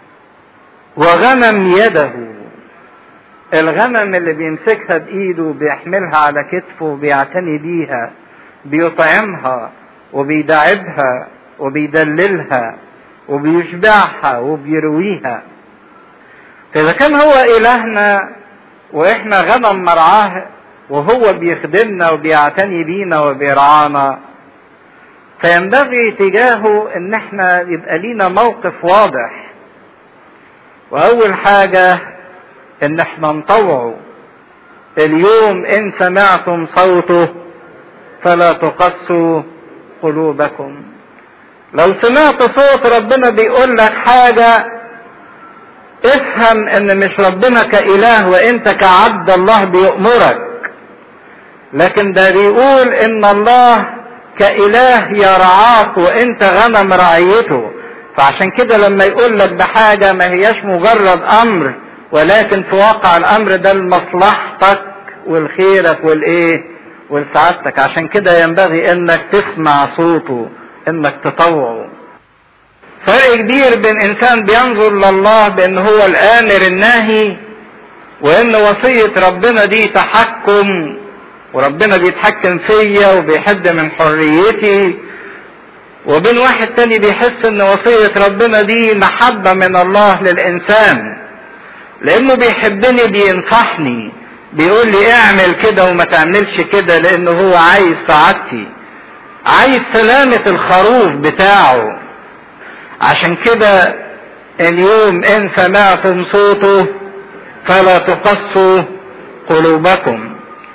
وغنم يده الغنم اللي بيمسكها بايده بيحملها على كتفه بيعتني بيها بيطعمها وبيداعبها وبيدللها وبيشبعها وبيرويها فإذا كان هو إلهنا وإحنا غنم مرعاه وهو بيخدمنا وبيعتني بينا وبيرعانا فينبغي تجاهه إن إحنا يبقى لينا موقف واضح وأول حاجة إن إحنا نطوعه اليوم إن سمعتم صوته فلا تقسوا قلوبكم لو سمعت صوت ربنا بيقول لك حاجة افهم ان مش ربنا كإله وانت كعبد الله بيأمرك لكن ده بيقول ان الله كإله يرعاك وانت غنم رعيته فعشان كده لما يقول لك ده حاجة ما هياش مجرد امر ولكن في واقع الامر ده لمصلحتك والخيرك والايه ولسعادتك عشان كده ينبغي انك تسمع صوته انك تطوعه فرق كبير بين انسان بينظر لله بان هو الامر الناهي وان وصية ربنا دي تحكم وربنا بيتحكم فيا وبيحد من حريتي وبين واحد تاني بيحس ان وصية ربنا دي محبة من الله للانسان لانه بيحبني بينصحني بيقول لي اعمل كده وما تعملش كده لانه هو عايز سعادتي عايز سلامة الخروف بتاعه عشان كده اليوم ان سمعتم صوته فلا تقصوا قلوبكم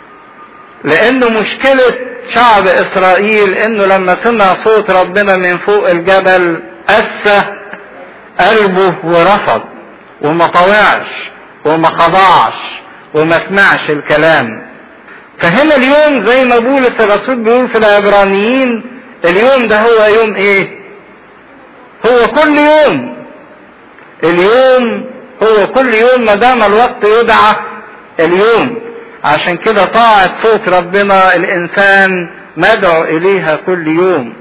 لانه مشكلة شعب اسرائيل انه لما سمع صوت ربنا من فوق الجبل اسى قلبه ورفض وما طوعش وما خضعش وما سمعش الكلام فهنا اليوم زي ما بولس الرسول بيقول في العبرانيين اليوم ده هو يوم ايه هو كل يوم اليوم هو كل يوم ما دام الوقت يدعى اليوم عشان كده طاعة صوت ربنا الانسان مدعو اليها كل يوم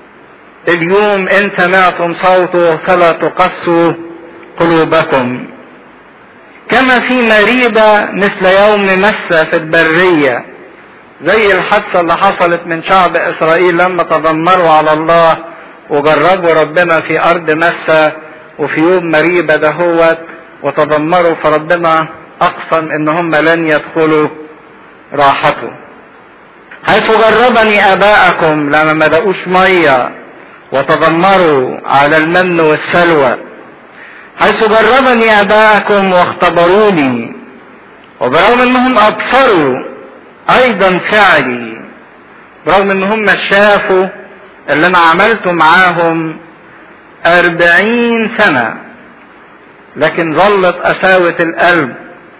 اليوم ان سمعتم صوته فلا تقسوا قلوبكم كما في مريبة مثل يوم مسة في البرية زي الحادثة اللي حصلت من شعب اسرائيل لما تذمروا على الله وجربوا ربنا في ارض مسة وفي يوم مريبة دهوت وتذمروا فربنا اقسم ان هم لن يدخلوا راحته حيث جربني اباءكم لما ما دقوش ميه وتذمروا على المن والسلوى حيث جربني اباءكم واختبروني وبرغم انهم ابصروا ايضا فعلي برغم ان هم شافوا اللي انا عملته معاهم اربعين سنة لكن ظلت قساوة القلب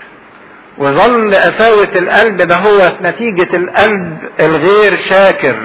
وظل قساوة القلب ده هو نتيجة القلب الغير شاكر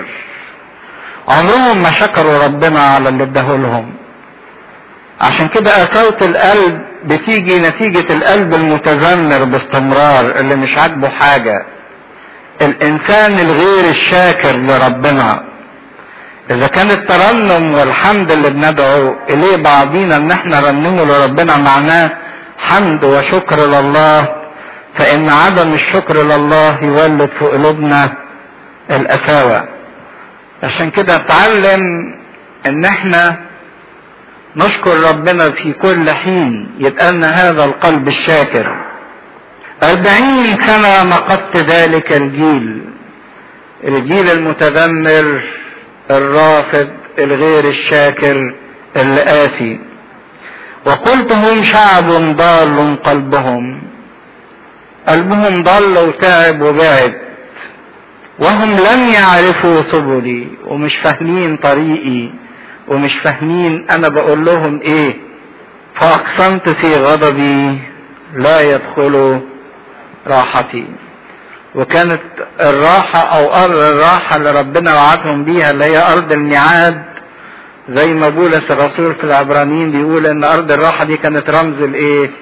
عمرهم ما شكروا ربنا على اللي اداهولهم عشان كده قساوة القلب بتيجي نتيجة القلب المتذمر باستمرار اللي مش عاجبه حاجة الانسان الغير الشاكر لربنا اذا كان الترنم والحمد اللي بندعو اليه بعضينا ان احنا رنمه لربنا معناه حمد وشكر لله فان عدم الشكر لله يولد في قلوبنا القساوة عشان كده اتعلم ان احنا نشكر ربنا في كل حين يبقى لنا هذا القلب الشاكر أربعين سنة نقضت ذلك الجيل الجيل المتذمر الرافض الغير الشاكر الآسي وقلت هم شعب ضال قلبهم قلبهم ضل وتعب وبعد وهم لم يعرفوا سبلي ومش فاهمين طريقي ومش فاهمين انا بقول لهم ايه فاقسمت في غضبي لا يدخلوا راحتي وكانت الراحة او ارض الراحة اللي ربنا وعدهم بيها اللي هي ارض الميعاد زي ما بولس الرسول في العبرانيين بيقول ان ارض الراحة دي كانت رمز الايه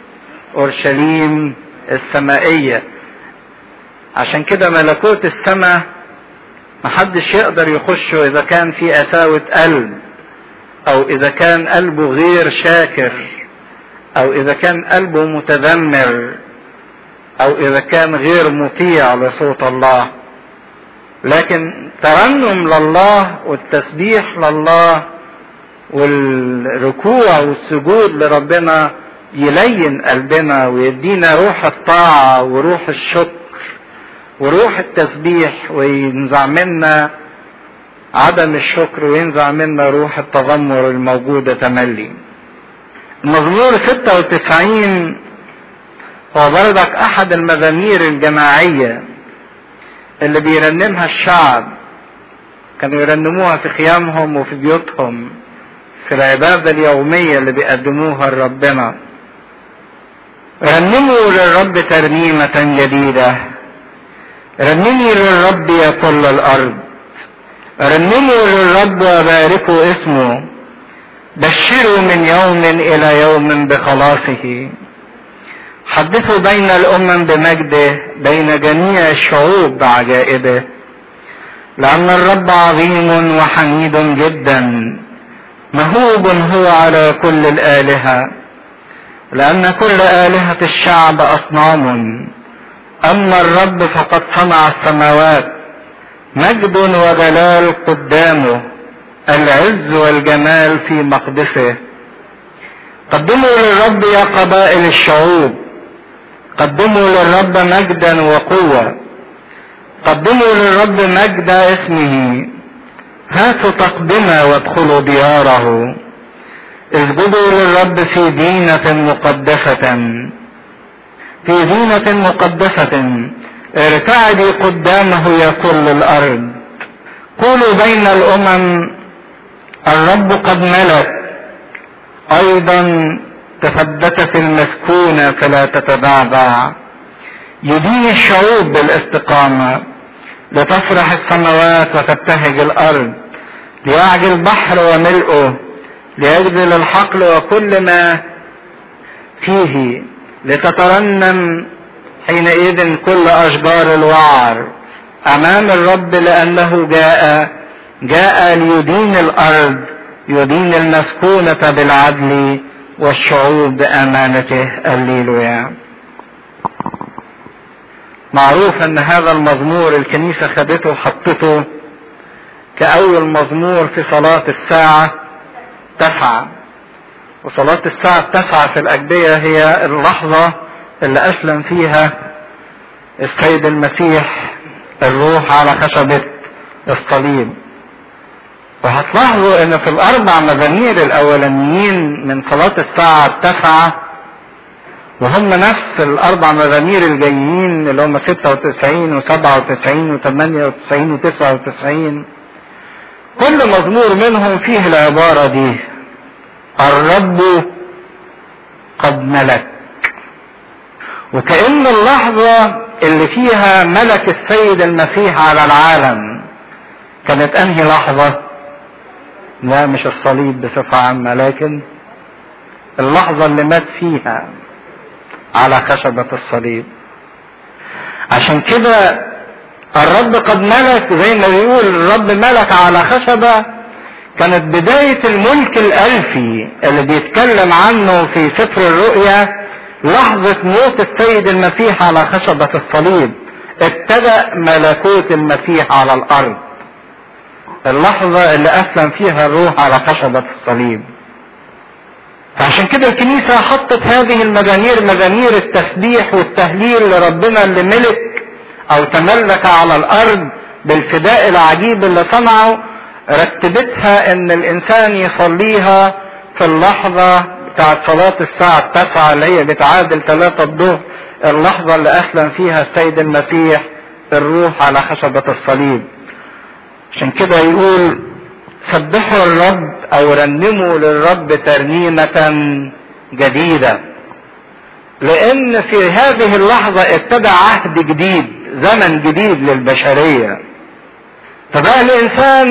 اورشليم السمائية عشان كده ملكوت السماء محدش يقدر يخشه اذا كان في قساوة قلب او اذا كان قلبه غير شاكر او اذا كان قلبه متذمر او اذا كان غير مطيع لصوت الله لكن ترنم لله والتسبيح لله والركوع والسجود لربنا يلين قلبنا ويدينا روح الطاعة وروح الشكر وروح التسبيح وينزع منا عدم الشكر وينزع منا روح التذمر الموجودة تملي المزمور 96 هو بردك احد المزامير الجماعية اللي بيرنمها الشعب كانوا يرنموها في خيامهم وفي بيوتهم في العبادة اليومية اللي بيقدموها لربنا رنموا للرب ترنيمة جديدة رنموا للرب يا كل الأرض رنموا للرب وباركوا اسمه بشروا من يوم إلى يوم بخلاصه حدثوا بين الأمم بمجده بين جميع الشعوب بعجائبه لأن الرب عظيم وحميد جدا مهوب هو على كل الآلهة لأن كل آلهة الشعب أصنام أما الرب فقد صنع السماوات مجد وجلال قدامه العز والجمال في مقدسه قدموا للرب يا قبائل الشعوب قدموا للرب مجدا وقوة قدموا للرب مجد اسمه هاتوا تقدمة وادخلوا دياره اسجدوا للرب في دينة مقدسة في دينة مقدسة ارتعدي قدامه يا كل الأرض قولوا بين الأمم الرب قد ملك أيضا تثبتت المسكونة فلا تتبعبع يدين الشعوب بالاستقامة لتفرح السماوات وتبتهج الأرض ليعجل البحر وملئه ليجزل الحقل وكل ما فيه لتترنم حينئذ كل أشجار الوعر أمام الرب لأنه جاء جاء ليدين الأرض يدين المسكونة بالعدل والشعوب بأمانته الليلويا معروف ان هذا المزمور الكنيسة خدته وحطته كأول مزمور في صلاة الساعة تسعة وصلاة الساعة التاسعة في الأجبية هي اللحظة اللي أسلم فيها السيد المسيح الروح على خشبة الصليب وهتلاحظوا ان في الاربع مزامير الاولانيين من صلاة الساعة التاسعة وهم نفس الاربع مزامير الجايين اللي هم 96 و97 و98 و99 كل مزمور منهم فيه العبارة دي الرب قد ملك وكأن اللحظة اللي فيها ملك السيد المسيح على العالم كانت انهي لحظة لا مش الصليب بصفة عامة لكن اللحظة اللي مات فيها على خشبة الصليب عشان كده الرب قد ملك زي ما بيقول الرب ملك على خشبة كانت بداية الملك الألفي اللي بيتكلم عنه في سفر الرؤيا لحظة موت السيد المسيح على خشبة الصليب ابتدأ ملكوت المسيح على الأرض اللحظة اللي أسلم فيها الروح على خشبة الصليب فعشان كده الكنيسة حطت هذه المزامير مزامير التسبيح والتهليل لربنا اللي ملك أو تملك على الأرض بالفداء العجيب اللي صنعه رتبتها إن الإنسان يصليها في اللحظة بتاعت صلاة الساعة التاسعة اللي هي بتعادل ثلاثة الظهر اللحظة اللي أسلم فيها السيد المسيح الروح على خشبة الصليب عشان كده يقول سبحوا الرب او رنموا للرب ترنيمة جديدة لان في هذه اللحظة ابتدى عهد جديد زمن جديد للبشرية فبقى الانسان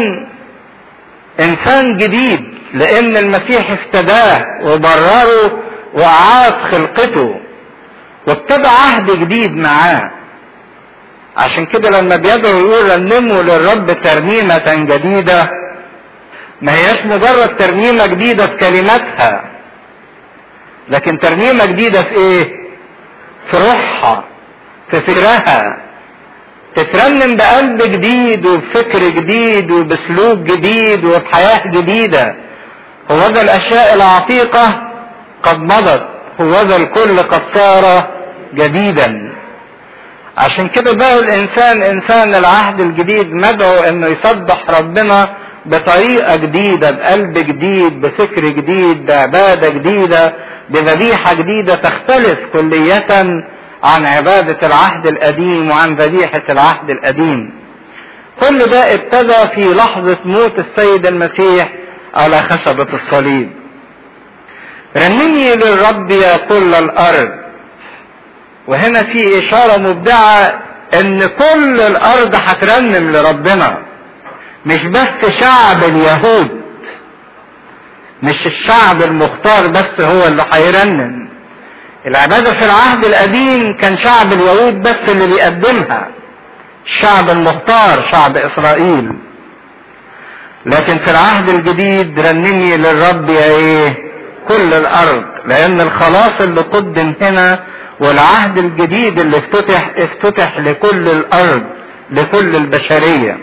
انسان جديد لان المسيح افتداه وبرره واعاد خلقته وابتدى عهد جديد معاه عشان كده لما بيدعو يقول رنموا للرب ترنيمة جديدة ما هياش مجرد ترنيمة جديدة في كلماتها لكن ترنيمة جديدة في ايه في روحها في فكرها تترنم بقلب جديد وبفكر جديد وبسلوك جديد وبحياة جديدة هو ذا الاشياء العتيقة قد مضت هو ذا الكل قد صار جديدا عشان كده بقى الانسان انسان العهد الجديد مدعو انه يسبح ربنا بطريقه جديده بقلب جديد بفكر جديد بعباده جديده بذبيحه جديده تختلف كليه عن عباده العهد القديم وعن ذبيحه العهد القديم كل ده ابتدى في لحظه موت السيد المسيح على خشبه الصليب رنمي للرب يا كل الارض وهنا في اشاره مبدعه ان كل الارض هترنم لربنا مش بس شعب اليهود مش الشعب المختار بس هو اللي هيرنم العبادة في العهد القديم كان شعب اليهود بس اللي بيقدمها الشعب المختار شعب اسرائيل لكن في العهد الجديد رنمي للرب يا ايه كل الارض لان الخلاص اللي قدم هنا والعهد الجديد اللي افتتح افتتح لكل الارض لكل البشريه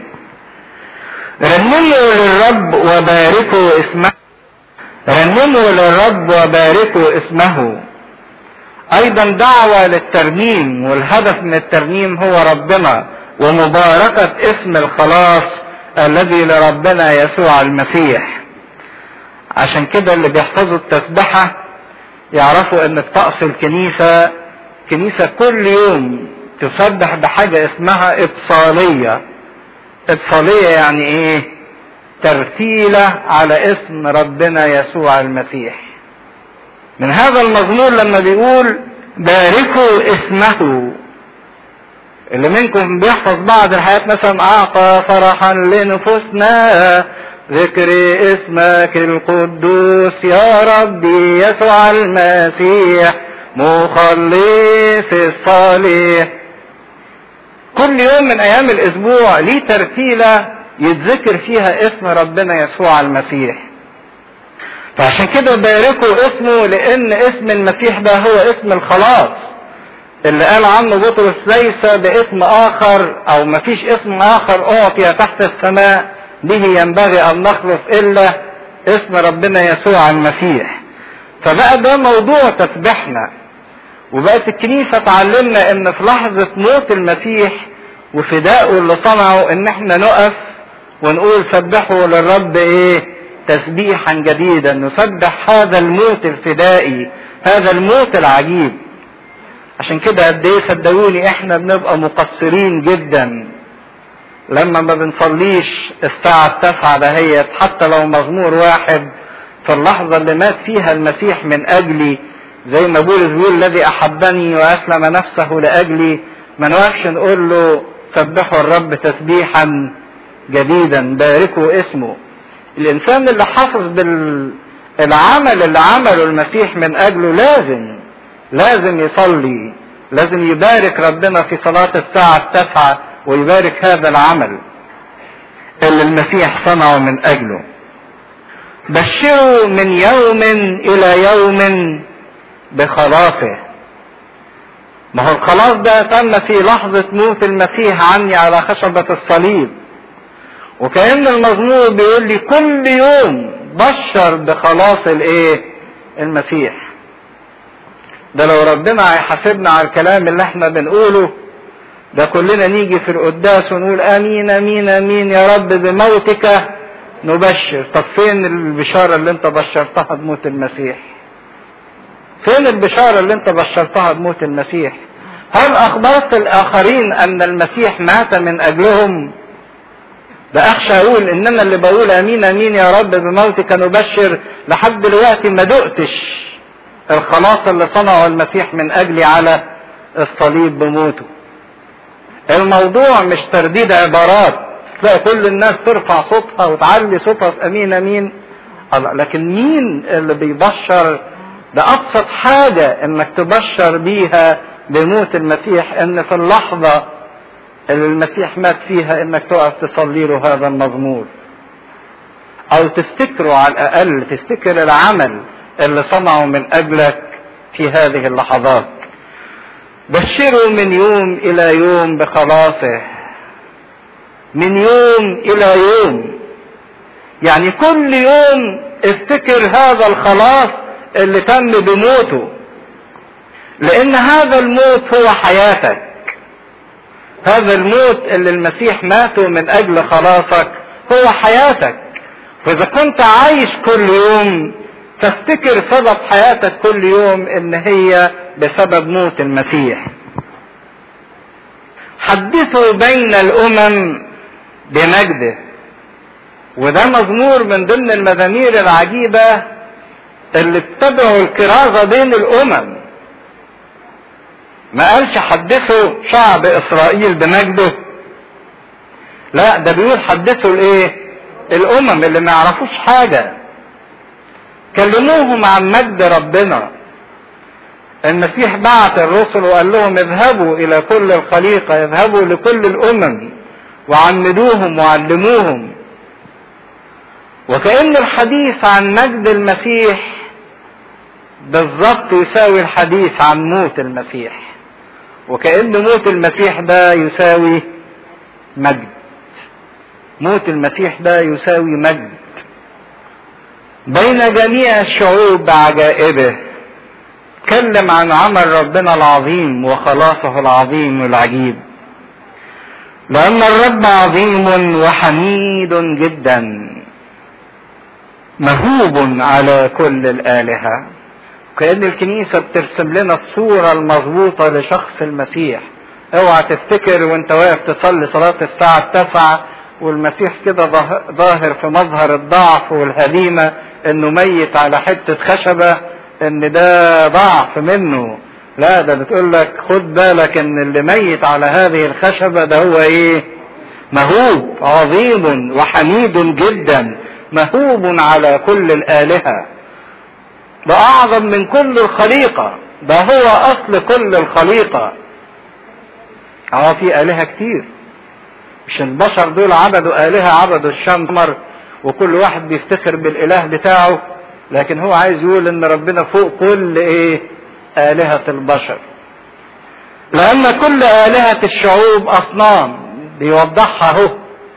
رنموا للرب وباركوا اسمه رنموا للرب وباركوا اسمه ايضا دعوة للترنيم والهدف من الترنيم هو ربنا ومباركة اسم الخلاص الذي لربنا يسوع المسيح عشان كده اللي بيحفظوا التسبحة يعرفوا ان في طقس الكنيسة كنيسة كل يوم تسبح بحاجة اسمها ابصالية ابصالية يعني ايه ترتيلة على اسم ربنا يسوع المسيح من هذا المزمور لما بيقول باركوا اسمه اللي منكم بيحفظ بعض الحياة مثلا أعطى فرحا لنفوسنا ذكر اسمك القدوس يا ربي يسوع المسيح مخلص الصالح كل يوم من أيام الأسبوع ليه ترتيلة يتذكر فيها اسم ربنا يسوع المسيح فعشان كده باركوا اسمه لان اسم المسيح ده هو اسم الخلاص اللي قال عنه بطرس ليس باسم اخر او مفيش اسم اخر اعطي تحت السماء به ينبغي ان نخلص الا اسم ربنا يسوع المسيح فبقى ده موضوع تسبيحنا وبقت الكنيسة تعلمنا ان في لحظة موت المسيح وفدائه اللي صنعه ان احنا نقف ونقول سبحوا للرب ايه تسبيحا جديدا نسبح هذا الموت الفدائي هذا الموت العجيب عشان كده قد ايه صدقوني احنا بنبقى مقصرين جدا لما ما بنصليش الساعة التاسعة دهيت حتى لو مزمور واحد في اللحظة اللي مات فيها المسيح من أجلي زي ما بولس بيقول الذي أحبني وأسلم نفسه لأجلي ما نوقفش نقول له سبحوا الرب تسبيحا جديدا باركوا اسمه الانسان اللي حافظ بالعمل اللي عمله المسيح من اجله لازم لازم يصلي لازم يبارك ربنا في صلاة الساعة التاسعة ويبارك هذا العمل اللي المسيح صنعه من اجله بشروا من يوم الى يوم بخلاصه ما هو الخلاص ده تم في لحظة موت المسيح عني على خشبة الصليب وكأن المزمور بيقول لي كل يوم بشر بخلاص الايه المسيح ده لو ربنا هيحاسبنا على الكلام اللي احنا بنقوله ده كلنا نيجي في القداس ونقول امين امين امين يا رب بموتك نبشر طب فين البشارة اللي انت بشرتها بموت المسيح فين البشارة اللي انت بشرتها بموت المسيح هل اخبرت الاخرين ان المسيح مات من اجلهم ده اخشى اقول ان انا اللي بقول امين امين يا رب بموتك نبشر لحد دلوقتي ما دقتش الخلاص اللي صنعه المسيح من اجلي على الصليب بموته الموضوع مش ترديد عبارات تلاقي كل الناس ترفع صوتها وتعلي صوتها في امين امين الله لكن مين اللي بيبشر ده ابسط حاجة انك تبشر بيها بموت المسيح ان في اللحظة اللي المسيح مات فيها انك تقف تصلي له هذا المزمور او تفتكره على الاقل تفتكر العمل اللي صنعه من اجلك في هذه اللحظات بشروا من يوم الى يوم بخلاصه من يوم الى يوم يعني كل يوم افتكر هذا الخلاص اللي تم بموته لان هذا الموت هو حياتك هذا الموت اللي المسيح ماته من اجل خلاصك هو حياتك فاذا كنت عايش كل يوم تفتكر سبب حياتك كل يوم ان هي بسبب موت المسيح حدثوا بين الامم بمجده وده مزمور من ضمن المزامير العجيبة اللي اتبعوا الكرازة بين الامم ما قالش حدثوا شعب اسرائيل بمجده لا ده بيقول حدثوا الايه الامم اللي ما يعرفوش حاجة كلموهم عن مجد ربنا المسيح بعت الرسل وقال لهم اذهبوا الى كل الخليقة اذهبوا لكل الامم وعمدوهم وعلموهم وكأن الحديث عن مجد المسيح بالظبط يساوي الحديث عن موت المسيح وكأن موت المسيح ده يساوي مجد موت المسيح ده يساوي مجد بين جميع الشعوب بعجائبه تكلم عن عمل ربنا العظيم وخلاصه العظيم والعجيب لأن الرب عظيم وحميد جدا مهوب على كل الآلهة كأن الكنيسة بترسم لنا الصورة المظبوطة لشخص المسيح اوعى تفتكر وانت واقف تصلي صلاة الساعة التاسعة والمسيح كده ظاهر في مظهر الضعف والهزيمة انه ميت على حتة خشبة ان ده ضعف منه لا ده بتقول لك خد بالك ان اللي ميت على هذه الخشبة ده هو ايه مهوب عظيم وحميد جدا مهوب على كل الآلهة ده أعظم من كل الخليقة ده هو أصل كل الخليقة اه في آلهة كتير مش البشر دول عبدوا آلهة عبدوا الشمس وكل واحد بيفتخر بالإله بتاعه لكن هو عايز يقول إن ربنا فوق كل إيه آلهة البشر لأن كل آلهة الشعوب أصنام بيوضحها اهو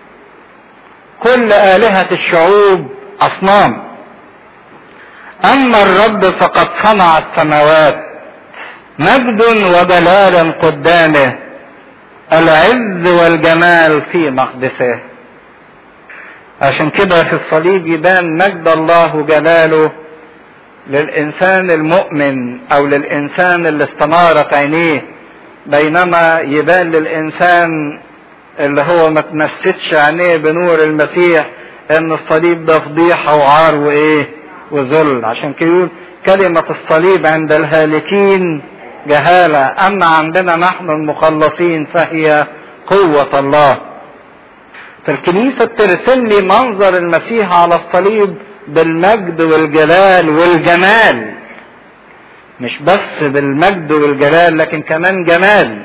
كل آلهة الشعوب أصنام أما الرب فقد صنع السماوات مجد وجلال قدامه العز والجمال في مقدسه عشان كده في الصليب يبان مجد الله وجلاله للإنسان المؤمن أو للإنسان اللي استنارت عينيه بينما يبان للإنسان اللي هو ما تمسكش عينيه بنور المسيح ان الصليب ده فضيحة وعار وايه وذل عشان كده يقول كلمة الصليب عند الهالكين جهالة اما عندنا نحن المخلصين فهي قوة الله فالكنيسة بترسم لي منظر المسيح على الصليب بالمجد والجلال والجمال مش بس بالمجد والجلال لكن كمان جمال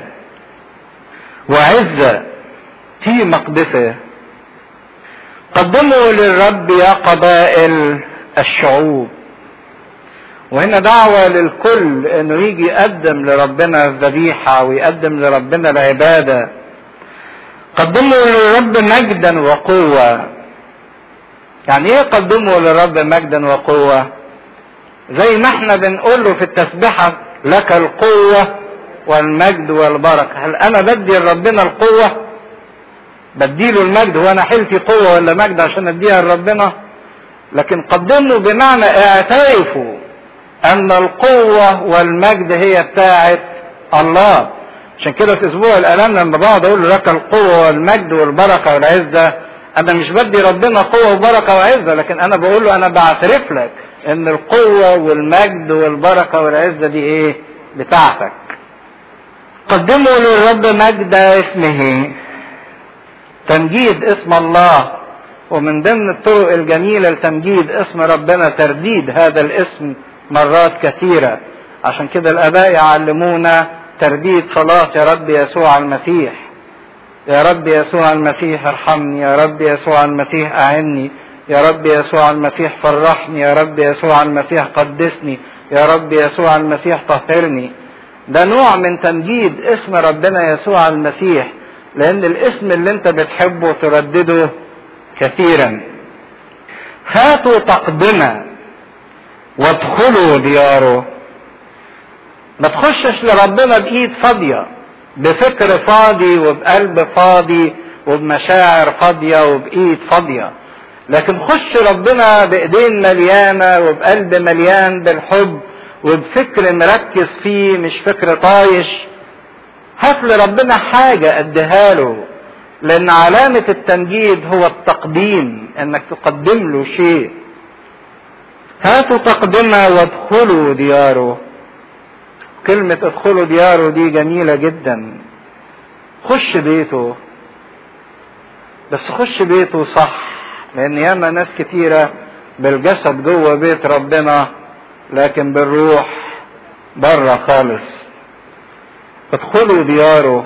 وعزة في مقدسه قدموا للرب يا قبائل الشعوب وهنا دعوة للكل انه يجي يقدم لربنا الذبيحة ويقدم لربنا العبادة قدموا للرب مجدا وقوة يعني ايه قدموا للرب مجدا وقوة زي ما احنا بنقول له في التسبيحة لك القوة والمجد والبركة هل انا بدي لربنا القوة بديله المجد هو انا حيلتي قوة ولا مجد عشان اديها لربنا لكن قدموا بمعنى اعترفوا ان القوة والمجد هي بتاعة الله عشان كده في اسبوع الالام لما بقعد اقول لك القوة والمجد والبركة والعزة انا مش بدي ربنا قوة وبركة وعزة لكن انا بقول له انا بعترف لك ان القوة والمجد والبركة والعزة دي ايه بتاعتك قدموا للرب مجد اسمه تمجيد اسم الله ومن ضمن الطرق الجميلة لتمجيد اسم ربنا ترديد هذا الاسم مرات كثيرة عشان كده الآباء يعلمونا ترديد صلاة يا رب يسوع المسيح يا رب يسوع المسيح ارحمني يا رب يسوع المسيح أعني يا رب يسوع المسيح فرحني يا رب يسوع المسيح قدسني يا رب يسوع المسيح طهرني ده نوع من تمجيد اسم ربنا يسوع المسيح لان الاسم اللي انت بتحبه تردده كثيرا هاتوا تقدمة وادخلوا دياره ما تخشش لربنا بايد فاضية بفكر فاضي وبقلب فاضي وبمشاعر فاضية وبايد فاضية لكن خش ربنا بايدين مليانة وبقلب مليان بالحب وبفكر مركز فيه مش فكر طايش هات لربنا حاجة اديها له لان علامة التمجيد هو التقديم انك تقدم له شيء هاتوا تقدمة وادخلوا دياره كلمة ادخلوا دياره دي جميلة جدا خش بيته بس خش بيته صح لان ياما ناس كتيرة بالجسد جوه بيت ربنا لكن بالروح بره خالص ادخلوا دياره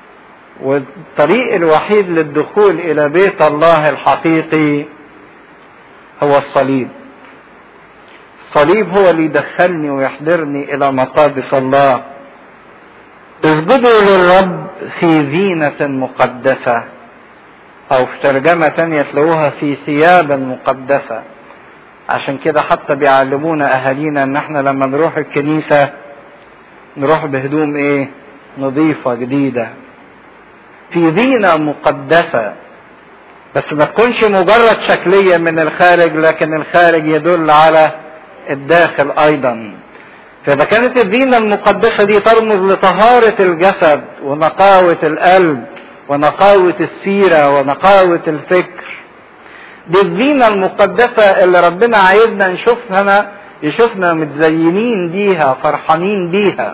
والطريق الوحيد للدخول الى بيت الله الحقيقي هو الصليب الصليب هو اللي يدخلني ويحضرني الى مقادس الله اسجدوا للرب في زينة مقدسة او في ترجمة تانية تلاقوها في ثياب مقدسة عشان كده حتى بيعلمونا اهالينا ان احنا لما نروح الكنيسة نروح بهدوم ايه نظيفة جديدة في زينة مقدسة بس ما تكونش مجرد شكلية من الخارج لكن الخارج يدل على الداخل ايضا فاذا كانت الزينة المقدسة دي ترمز لطهارة الجسد ونقاوة القلب ونقاوة السيرة ونقاوة الفكر دي الزينة المقدسة اللي ربنا عايزنا نشوفها يشوفنا متزينين بيها فرحانين بيها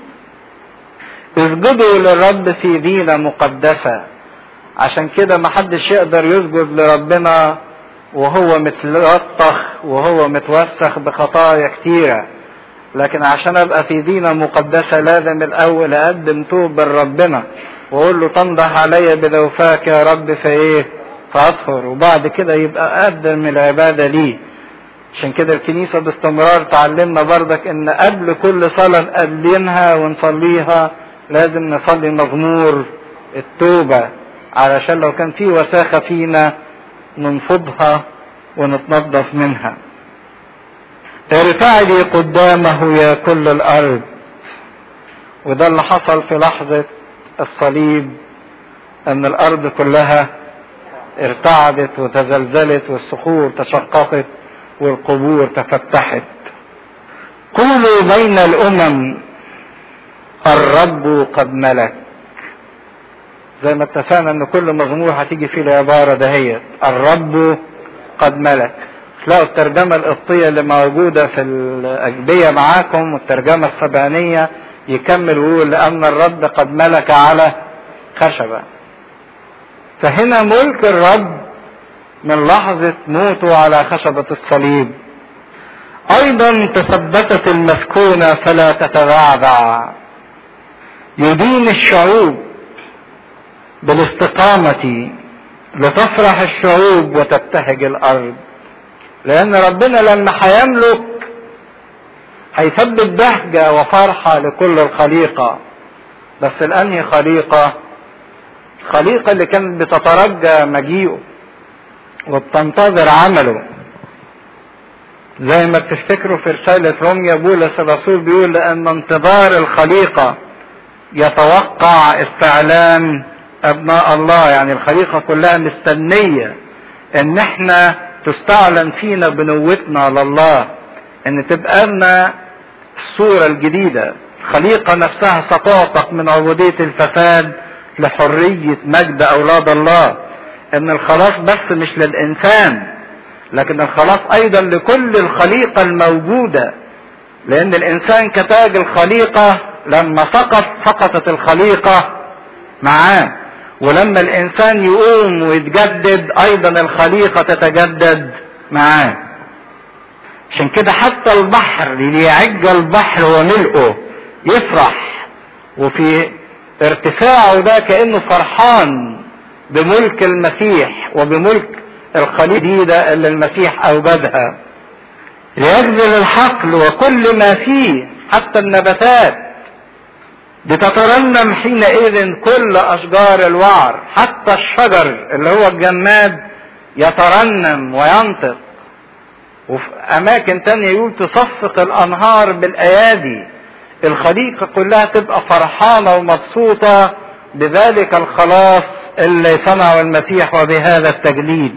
اسجدوا للرب في زينة مقدسة عشان كده محدش يقدر يسجد لربنا وهو متلطخ وهو متوسخ بخطايا كتيرة لكن عشان ابقى في زينة مقدسة لازم الاول اقدم توب لربنا واقول له تنضح علي بذوفاك يا رب فايه فاطهر وبعد كده يبقى اقدم العبادة ليه عشان كده الكنيسة باستمرار تعلمنا بردك ان قبل كل صلاة نقدمها ونصليها لازم نصلي مزمور التوبة علشان لو كان في وساخة فينا ننفضها ونتنظف منها ارفع لي قدامه يا كل الارض وده اللي حصل في لحظة الصليب ان الارض كلها ارتعدت وتزلزلت والصخور تشققت والقبور تفتحت قولوا بين الامم الرب قد ملك زي ما اتفقنا ان كل مزمور هتيجي فيه العباره دهيت الرب قد ملك تلاقوا الترجمه القبطيه اللي موجوده في الاجبيه معاكم والترجمه السبعينيه يكمل ويقول لان الرب قد ملك على خشبه فهنا ملك الرب من لحظه موته على خشبه الصليب ايضا تثبتت المسكونه فلا تتبعبع يدين الشعوب بالاستقامة لتفرح الشعوب وتبتهج الأرض لأن ربنا لما هيملك هيثبت بهجة وفرحة لكل الخليقة بس الأنهي خليقة الخليقة اللي كانت بتترجى مجيئه وبتنتظر عمله زي ما بتفتكروا في رسالة روميا بولس الرسول بيقول لأن انتظار الخليقة يتوقع استعلان ابناء الله يعني الخليقة كلها مستنية ان احنا تستعلن فينا بنوتنا لله ان تبقى لنا الصورة الجديدة الخليقة نفسها ستعتق من عبودية الفساد لحرية مجد اولاد الله ان الخلاص بس مش للانسان لكن الخلاص ايضا لكل الخليقة الموجودة لان الانسان كتاج الخليقة لما سقط سقطت الخليقة معاه ولما الانسان يقوم ويتجدد ايضا الخليقة تتجدد معاه عشان كده حتى البحر ليعج البحر وملئه يفرح وفي ارتفاعه ده كانه فرحان بملك المسيح وبملك الخليقة الجديدة اللي المسيح اوجدها ليجزل الحقل وكل ما فيه حتى النباتات بتترنم حينئذ كل اشجار الوعر حتى الشجر اللي هو الجماد يترنم وينطق وفي اماكن تانية يقول تصفق الانهار بالايادي الخليقة كلها تبقى فرحانة ومبسوطة بذلك الخلاص اللي صنعه المسيح وبهذا التجديد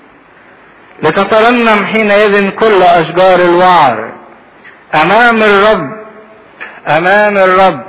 لتترنم حينئذ كل اشجار الوعر امام الرب امام الرب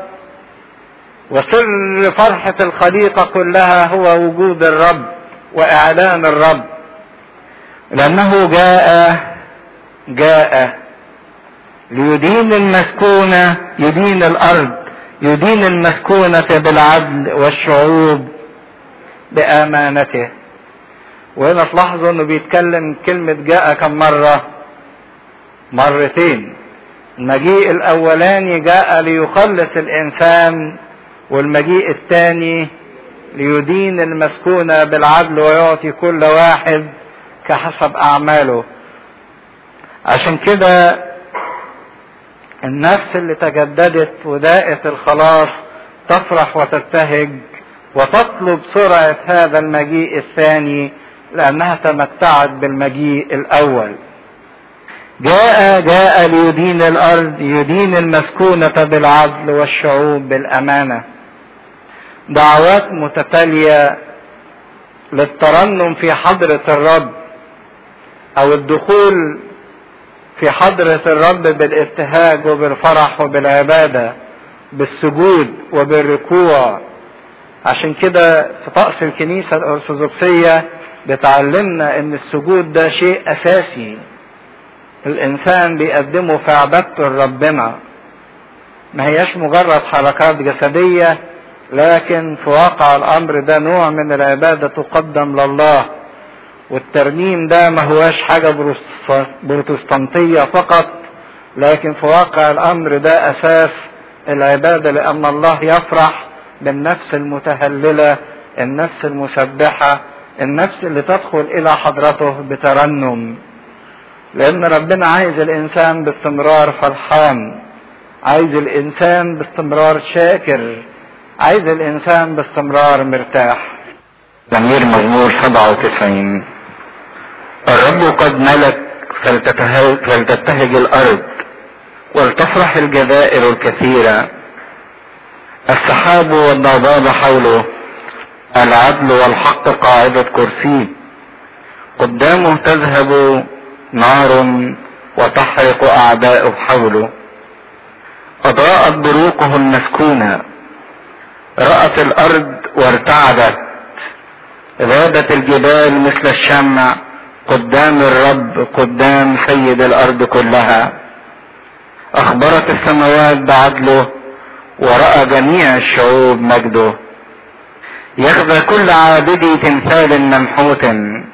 وسر فرحة الخليقة كلها هو وجود الرب واعلان الرب لانه جاء جاء ليدين المسكونة يدين الارض يدين المسكونة بالعدل والشعوب بامانته وهنا تلاحظوا انه بيتكلم كلمة جاء كم مرة مرتين المجيء الاولاني جاء ليخلص الانسان والمجيء الثاني ليدين المسكونة بالعدل ويعطي كل واحد كحسب اعماله عشان كده النفس اللي تجددت وداءت الخلاص تفرح وتبتهج وتطلب سرعة هذا المجيء الثاني لأنها تمتعت بالمجيء الأول جاء جاء ليدين الأرض يدين المسكونة بالعدل والشعوب بالأمانة دعوات متتالية للترنم في حضرة الرب أو الدخول في حضرة الرب بالابتهاج وبالفرح وبالعبادة بالسجود وبالركوع عشان كده في طقس الكنيسة الأرثوذكسية بتعلمنا ان السجود ده شيء اساسي الانسان بيقدمه في عبادته لربنا ما هياش مجرد حركات جسدية لكن في واقع الامر ده نوع من العبادة تقدم لله والترنيم ده ما هواش حاجة بروتستانتية فقط لكن في واقع الامر ده اساس العبادة لان الله يفرح بالنفس المتهللة النفس المسبحة النفس اللي تدخل الى حضرته بترنم لان ربنا عايز الانسان باستمرار فرحان عايز الانسان باستمرار شاكر عايز الانسان باستمرار مرتاح ضمير مزمور 97 الرب قد ملك فلتتهج, فلتبتهج الارض ولتفرح الجزائر الكثيرة السحاب والضباب حوله العدل والحق قاعدة كرسيه قدامه تذهب نار وتحرق أعداؤه حوله أضاءت بروقه المسكونة رأت الأرض وارتعدت ذابت الجبال مثل الشمع قدام الرب قدام سيد الأرض كلها أخبرت السماوات بعدله ورأى جميع الشعوب مجده يخزى كل عابدي تمثال منحوت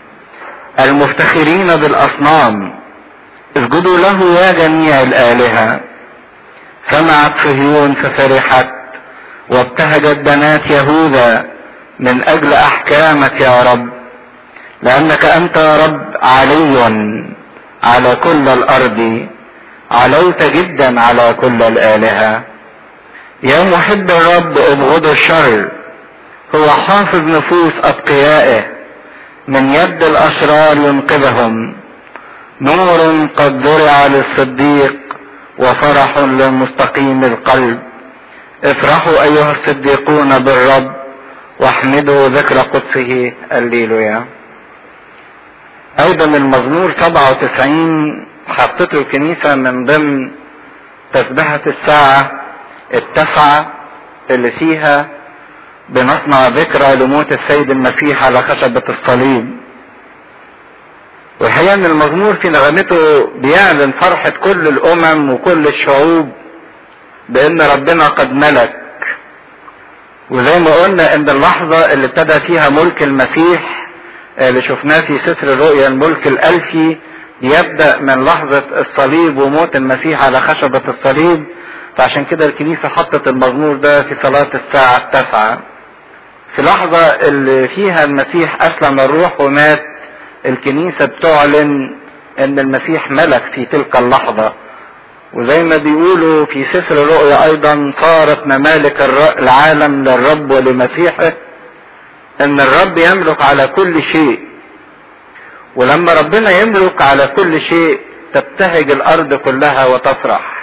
المفتخرين بالاصنام اسجدوا له يا جميع الالهه سمعت صهيون ففرحت وابتهجت بنات يهوذا من اجل احكامك يا رب لانك انت يا رب علي على كل الارض علوت جدا على كل الالهه يا محب الرب ابغض الشر هو حافظ نفوس اتقيائه من يد الاشرار ينقذهم نور قد ذرع للصديق وفرح للمستقيم القلب افرحوا ايها الصديقون بالرب واحمدوا ذكر قدسه الليلويا ايضا المزمور 97 حطته الكنيسة من ضمن تسبحة الساعة التاسعة اللي فيها بنصنع ذكرى لموت السيد المسيح على خشبة الصليب والحقيقة ان المزمور في نغمته بيعلن فرحة كل الامم وكل الشعوب بان ربنا قد ملك وزي ما قلنا ان اللحظة اللي ابتدى فيها ملك المسيح اللي شفناه في سفر الرؤيا الملك الالفي يبدأ من لحظة الصليب وموت المسيح على خشبة الصليب فعشان كده الكنيسة حطت المزمور ده في صلاة الساعة التاسعة في لحظة اللي فيها المسيح أسلم الروح ومات الكنيسة بتعلن أن المسيح ملك في تلك اللحظة وزي ما بيقولوا في سفر الرؤيا أيضا صارت ممالك العالم للرب ولمسيحه أن الرب يملك على كل شيء ولما ربنا يملك على كل شيء تبتهج الأرض كلها وتفرح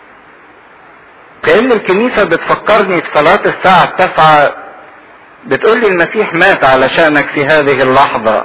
كأن الكنيسة بتفكرني في صلاة الساعة التاسعة بتقول لي المسيح مات علشانك في هذه اللحظة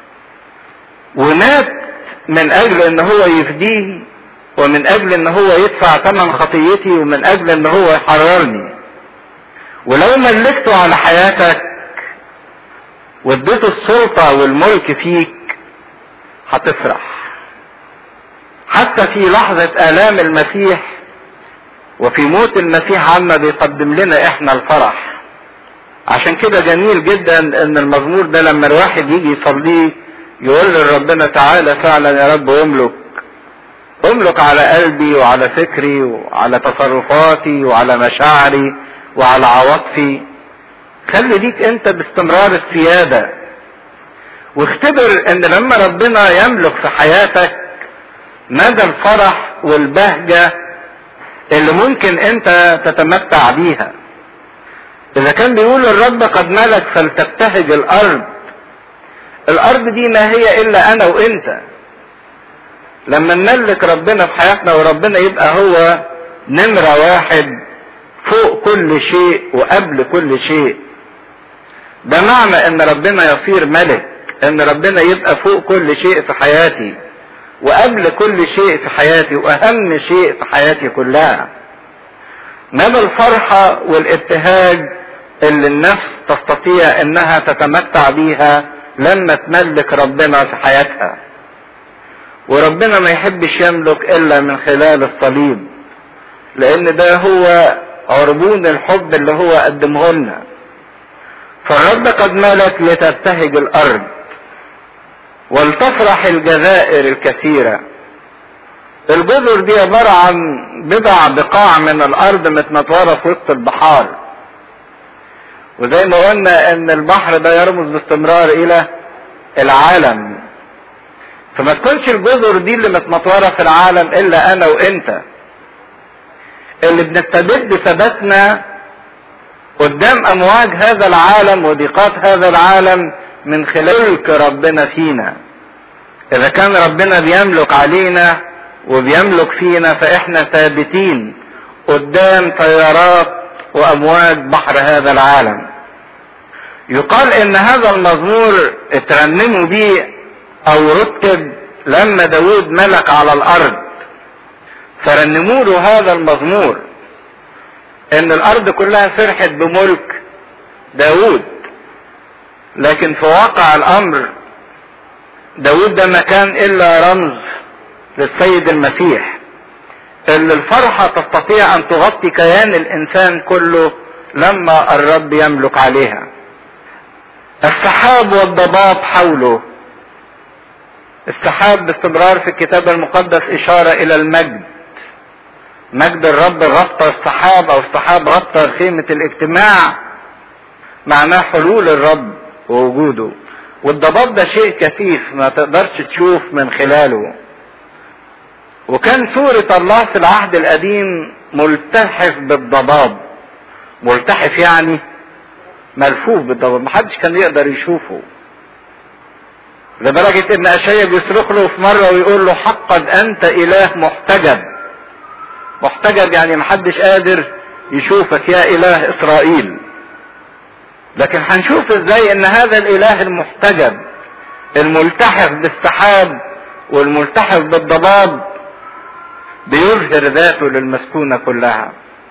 ومات من اجل ان هو يفديه ومن اجل ان هو يدفع ثمن خطيتي ومن اجل ان هو يحررني ولو ملكته على حياتك واديته السلطة والملك فيك هتفرح حتى في لحظة آلام المسيح وفي موت المسيح عنا بيقدم لنا احنا الفرح عشان كده جميل جدا ان المزمور ده لما الواحد يجي يصليه يقول لربنا تعالى فعلا يا رب املك املك على قلبي وعلى فكري وعلى تصرفاتي وعلى مشاعري وعلى عواطفي خلي ليك انت باستمرار السيادة واختبر ان لما ربنا يملك في حياتك مدى الفرح والبهجة اللي ممكن انت تتمتع بيها اذا كان بيقول الرب قد ملك فلتبتهج الارض الارض دي ما هي الا انا وانت لما نملك ربنا في حياتنا وربنا يبقى هو نمرة واحد فوق كل شيء وقبل كل شيء ده معنى ان ربنا يصير ملك ان ربنا يبقى فوق كل شيء في حياتي وقبل كل شيء في حياتي واهم شيء في حياتي كلها مدى الفرحة والابتهاج اللي النفس تستطيع انها تتمتع بيها لما تملك ربنا في حياتها وربنا ما يحبش يملك الا من خلال الصليب لان ده هو عربون الحب اللي هو قدمه لنا فالرب قد ملك لتبتهج الارض ولتفرح الجزائر الكثيره الجزر دي عباره عن بضع بقاع من الارض متنطوره في وسط البحار وزي ما قلنا ان البحر ده يرمز باستمرار الى العالم فما تكونش الجزر دي اللي متنطوره في العالم الا انا وانت اللي بنستبد ثباتنا قدام امواج هذا العالم وضيقات هذا العالم من خلال ملك ربنا فينا اذا كان ربنا بيملك علينا وبيملك فينا فاحنا ثابتين قدام تيارات وامواج بحر هذا العالم يقال ان هذا المزمور اترنموا بيه او رتب لما داود ملك على الارض فرنموا له هذا المزمور ان الارض كلها فرحت بملك داود لكن في واقع الامر داود ده ما كان الا رمز للسيد المسيح اللي الفرحة تستطيع ان تغطي كيان الانسان كله لما الرب يملك عليها السحاب والضباب حوله السحاب باستمرار في الكتاب المقدس اشارة الى المجد مجد الرب غطى السحاب او السحاب غطى خيمة الاجتماع معناه حلول الرب ووجوده والضباب ده شيء كثيف ما تقدرش تشوف من خلاله وكان سورة الله في العهد القديم ملتحف بالضباب ملتحف يعني ملفوف بالضباب محدش كان يقدر يشوفه لدرجة ان اشياء بيصرخ له في مرة ويقول له حقا انت اله محتجب محتجب يعني محدش قادر يشوفك يا اله اسرائيل لكن هنشوف ازاي ان هذا الاله المحتجب الملتحف بالسحاب والملتحف بالضباب بيظهر ذاته للمسكونة كلها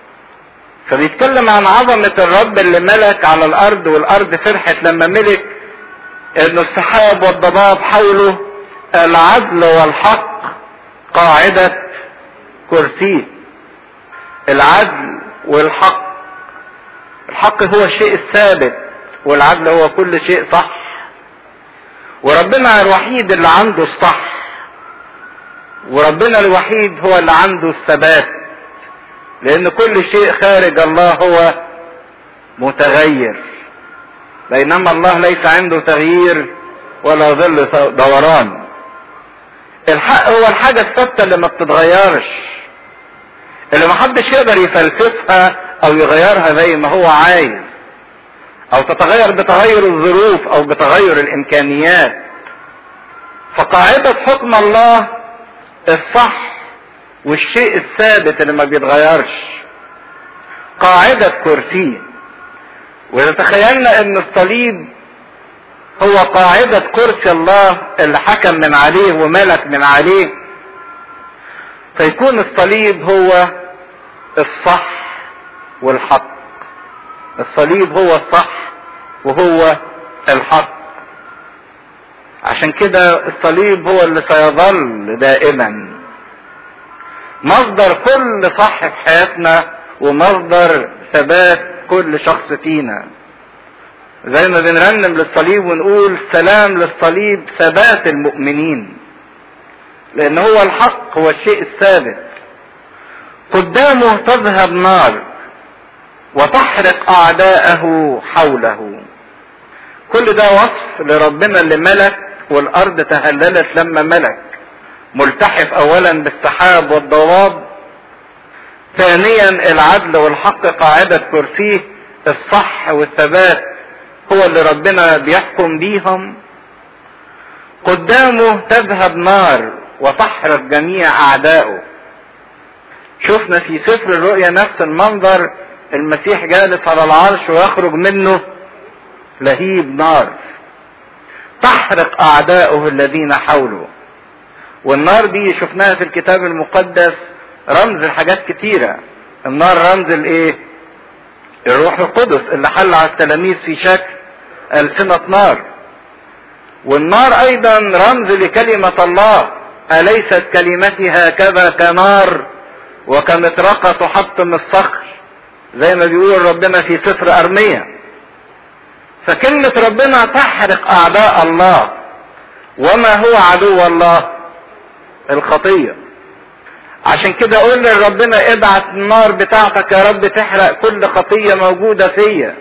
فبيتكلم عن عظمة الرب اللي ملك على الارض والارض فرحت لما ملك انه السحاب والضباب حوله العدل والحق قاعدة كرسيه العدل والحق الحق هو الشيء الثابت والعدل هو كل شيء صح وربنا الوحيد اللي عنده الصح وربنا الوحيد هو اللي عنده الثبات لان كل شيء خارج الله هو متغير بينما الله ليس عنده تغيير ولا ظل دوران الحق هو الحاجة الثابتة اللي ما بتتغيرش اللي محدش يقدر يفلسفها او يغيرها زي ما هو عايز او تتغير بتغير الظروف او بتغير الامكانيات فقاعدة حكم الله الصح والشيء الثابت اللي ما بيتغيرش قاعدة كرسي واذا تخيلنا ان الصليب هو قاعدة كرسي الله اللي حكم من عليه وملك من عليه فيكون الصليب هو الصح والحق الصليب هو الصح وهو الحق عشان كده الصليب هو اللي سيظل دائما مصدر كل صح في حياتنا ومصدر ثبات كل شخص فينا زي ما بنرنم للصليب ونقول سلام للصليب ثبات المؤمنين لان هو الحق هو الشيء الثابت قدامه تذهب نار وتحرق اعداءه حوله كل ده وصف لربنا اللي ملك والارض تهللت لما ملك ملتحف اولا بالسحاب والضواب ثانيا العدل والحق قاعدة كرسيه الصح والثبات هو اللي ربنا بيحكم بيهم قدامه تذهب نار وتحرق جميع اعدائه شفنا في سفر الرؤيا نفس المنظر المسيح جالس على العرش ويخرج منه لهيب نار تحرق اعدائه الذين حوله والنار دي شفناها في الكتاب المقدس رمز لحاجات كتيرة النار رمز الايه الروح القدس اللي حل على التلاميذ في شكل ألسنة نار والنار ايضا رمز لكلمة الله أليست كلمتي هكذا كنار وكمطرقة تحطم الصخر زي ما بيقول ربنا في سفر أرمية فكلمة ربنا تحرق أعداء الله وما هو عدو الله الخطية عشان كده قول لربنا ابعت النار بتاعتك يا رب تحرق كل خطية موجودة فيا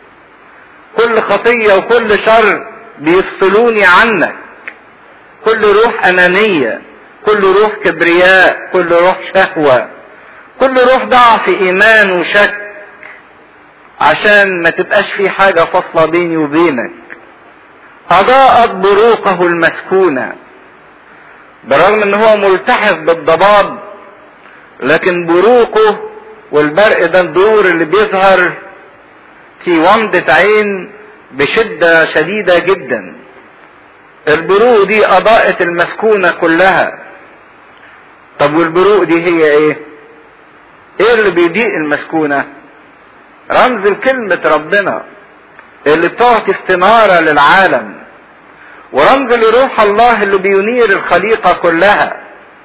كل خطية وكل شر بيفصلوني عنك كل روح أنانية كل روح كبرياء كل روح شهوة كل روح ضعف إيمان وشك عشان ما تبقاش في حاجة فاصلة بيني وبينك أضاءت بروقه المسكونة بالرغم ان هو ملتحف بالضباب لكن بروقه والبرق ده الدور اللي بيظهر في ومضة عين بشدة شديدة جدا البروق دي اضاءت المسكونة كلها طب والبروق دي هي ايه ايه اللي بيضيء المسكونة رمز لكلمة ربنا اللي بتعطي استنارة للعالم ورمز لروح الله اللي بينير الخليقة كلها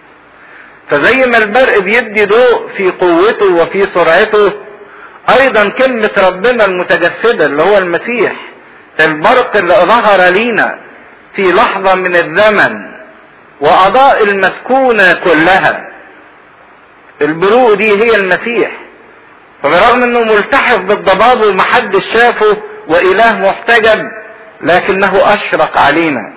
فزي ما البرق بيدي ضوء في قوته وفي سرعته ايضا كلمة ربنا المتجسدة اللي هو المسيح البرق اللي ظهر لينا في لحظة من الزمن واضاء المسكونة كلها البروق دي هي المسيح فبرغم انه ملتحف بالضباب ومحدش شافه واله محتجب لكنه اشرق علينا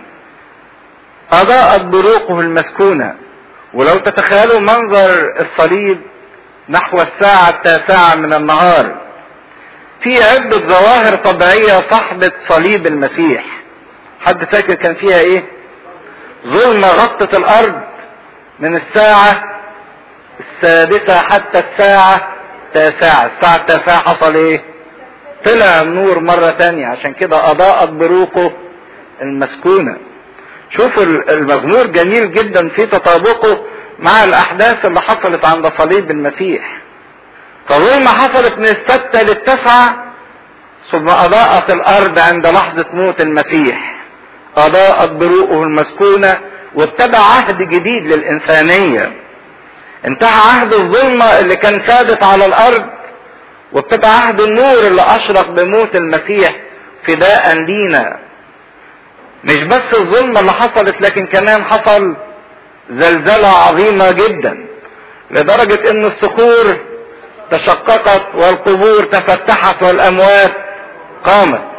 اضاءت بروقه المسكونة ولو تتخيلوا منظر الصليب نحو الساعة التاسعة من النهار في عدة ظواهر طبيعية صاحبة صليب المسيح حد فاكر كان فيها ايه ظلمة غطت الارض من الساعة السادسة حتى الساعة التاسعة الساعة التاسعة حصل ايه طلع النور مرة تانية عشان كده اضاءت بروقه المسكونة شوفوا المزمور جميل جدا في تطابقه مع الاحداث اللي حصلت عند صليب المسيح فزي ما حصلت من الستة للتسعة ثم اضاءت الارض عند لحظة موت المسيح اضاءت بروقه المسكونة وابتدى عهد جديد للانسانية انتهى عهد الظلمة اللي كان سادت على الارض وابتدى عهد النور اللي اشرق بموت المسيح فداء لينا مش بس الظلمة اللي حصلت لكن كمان حصل زلزلة عظيمة جدا لدرجة ان الصخور تشققت والقبور تفتحت والاموات قامت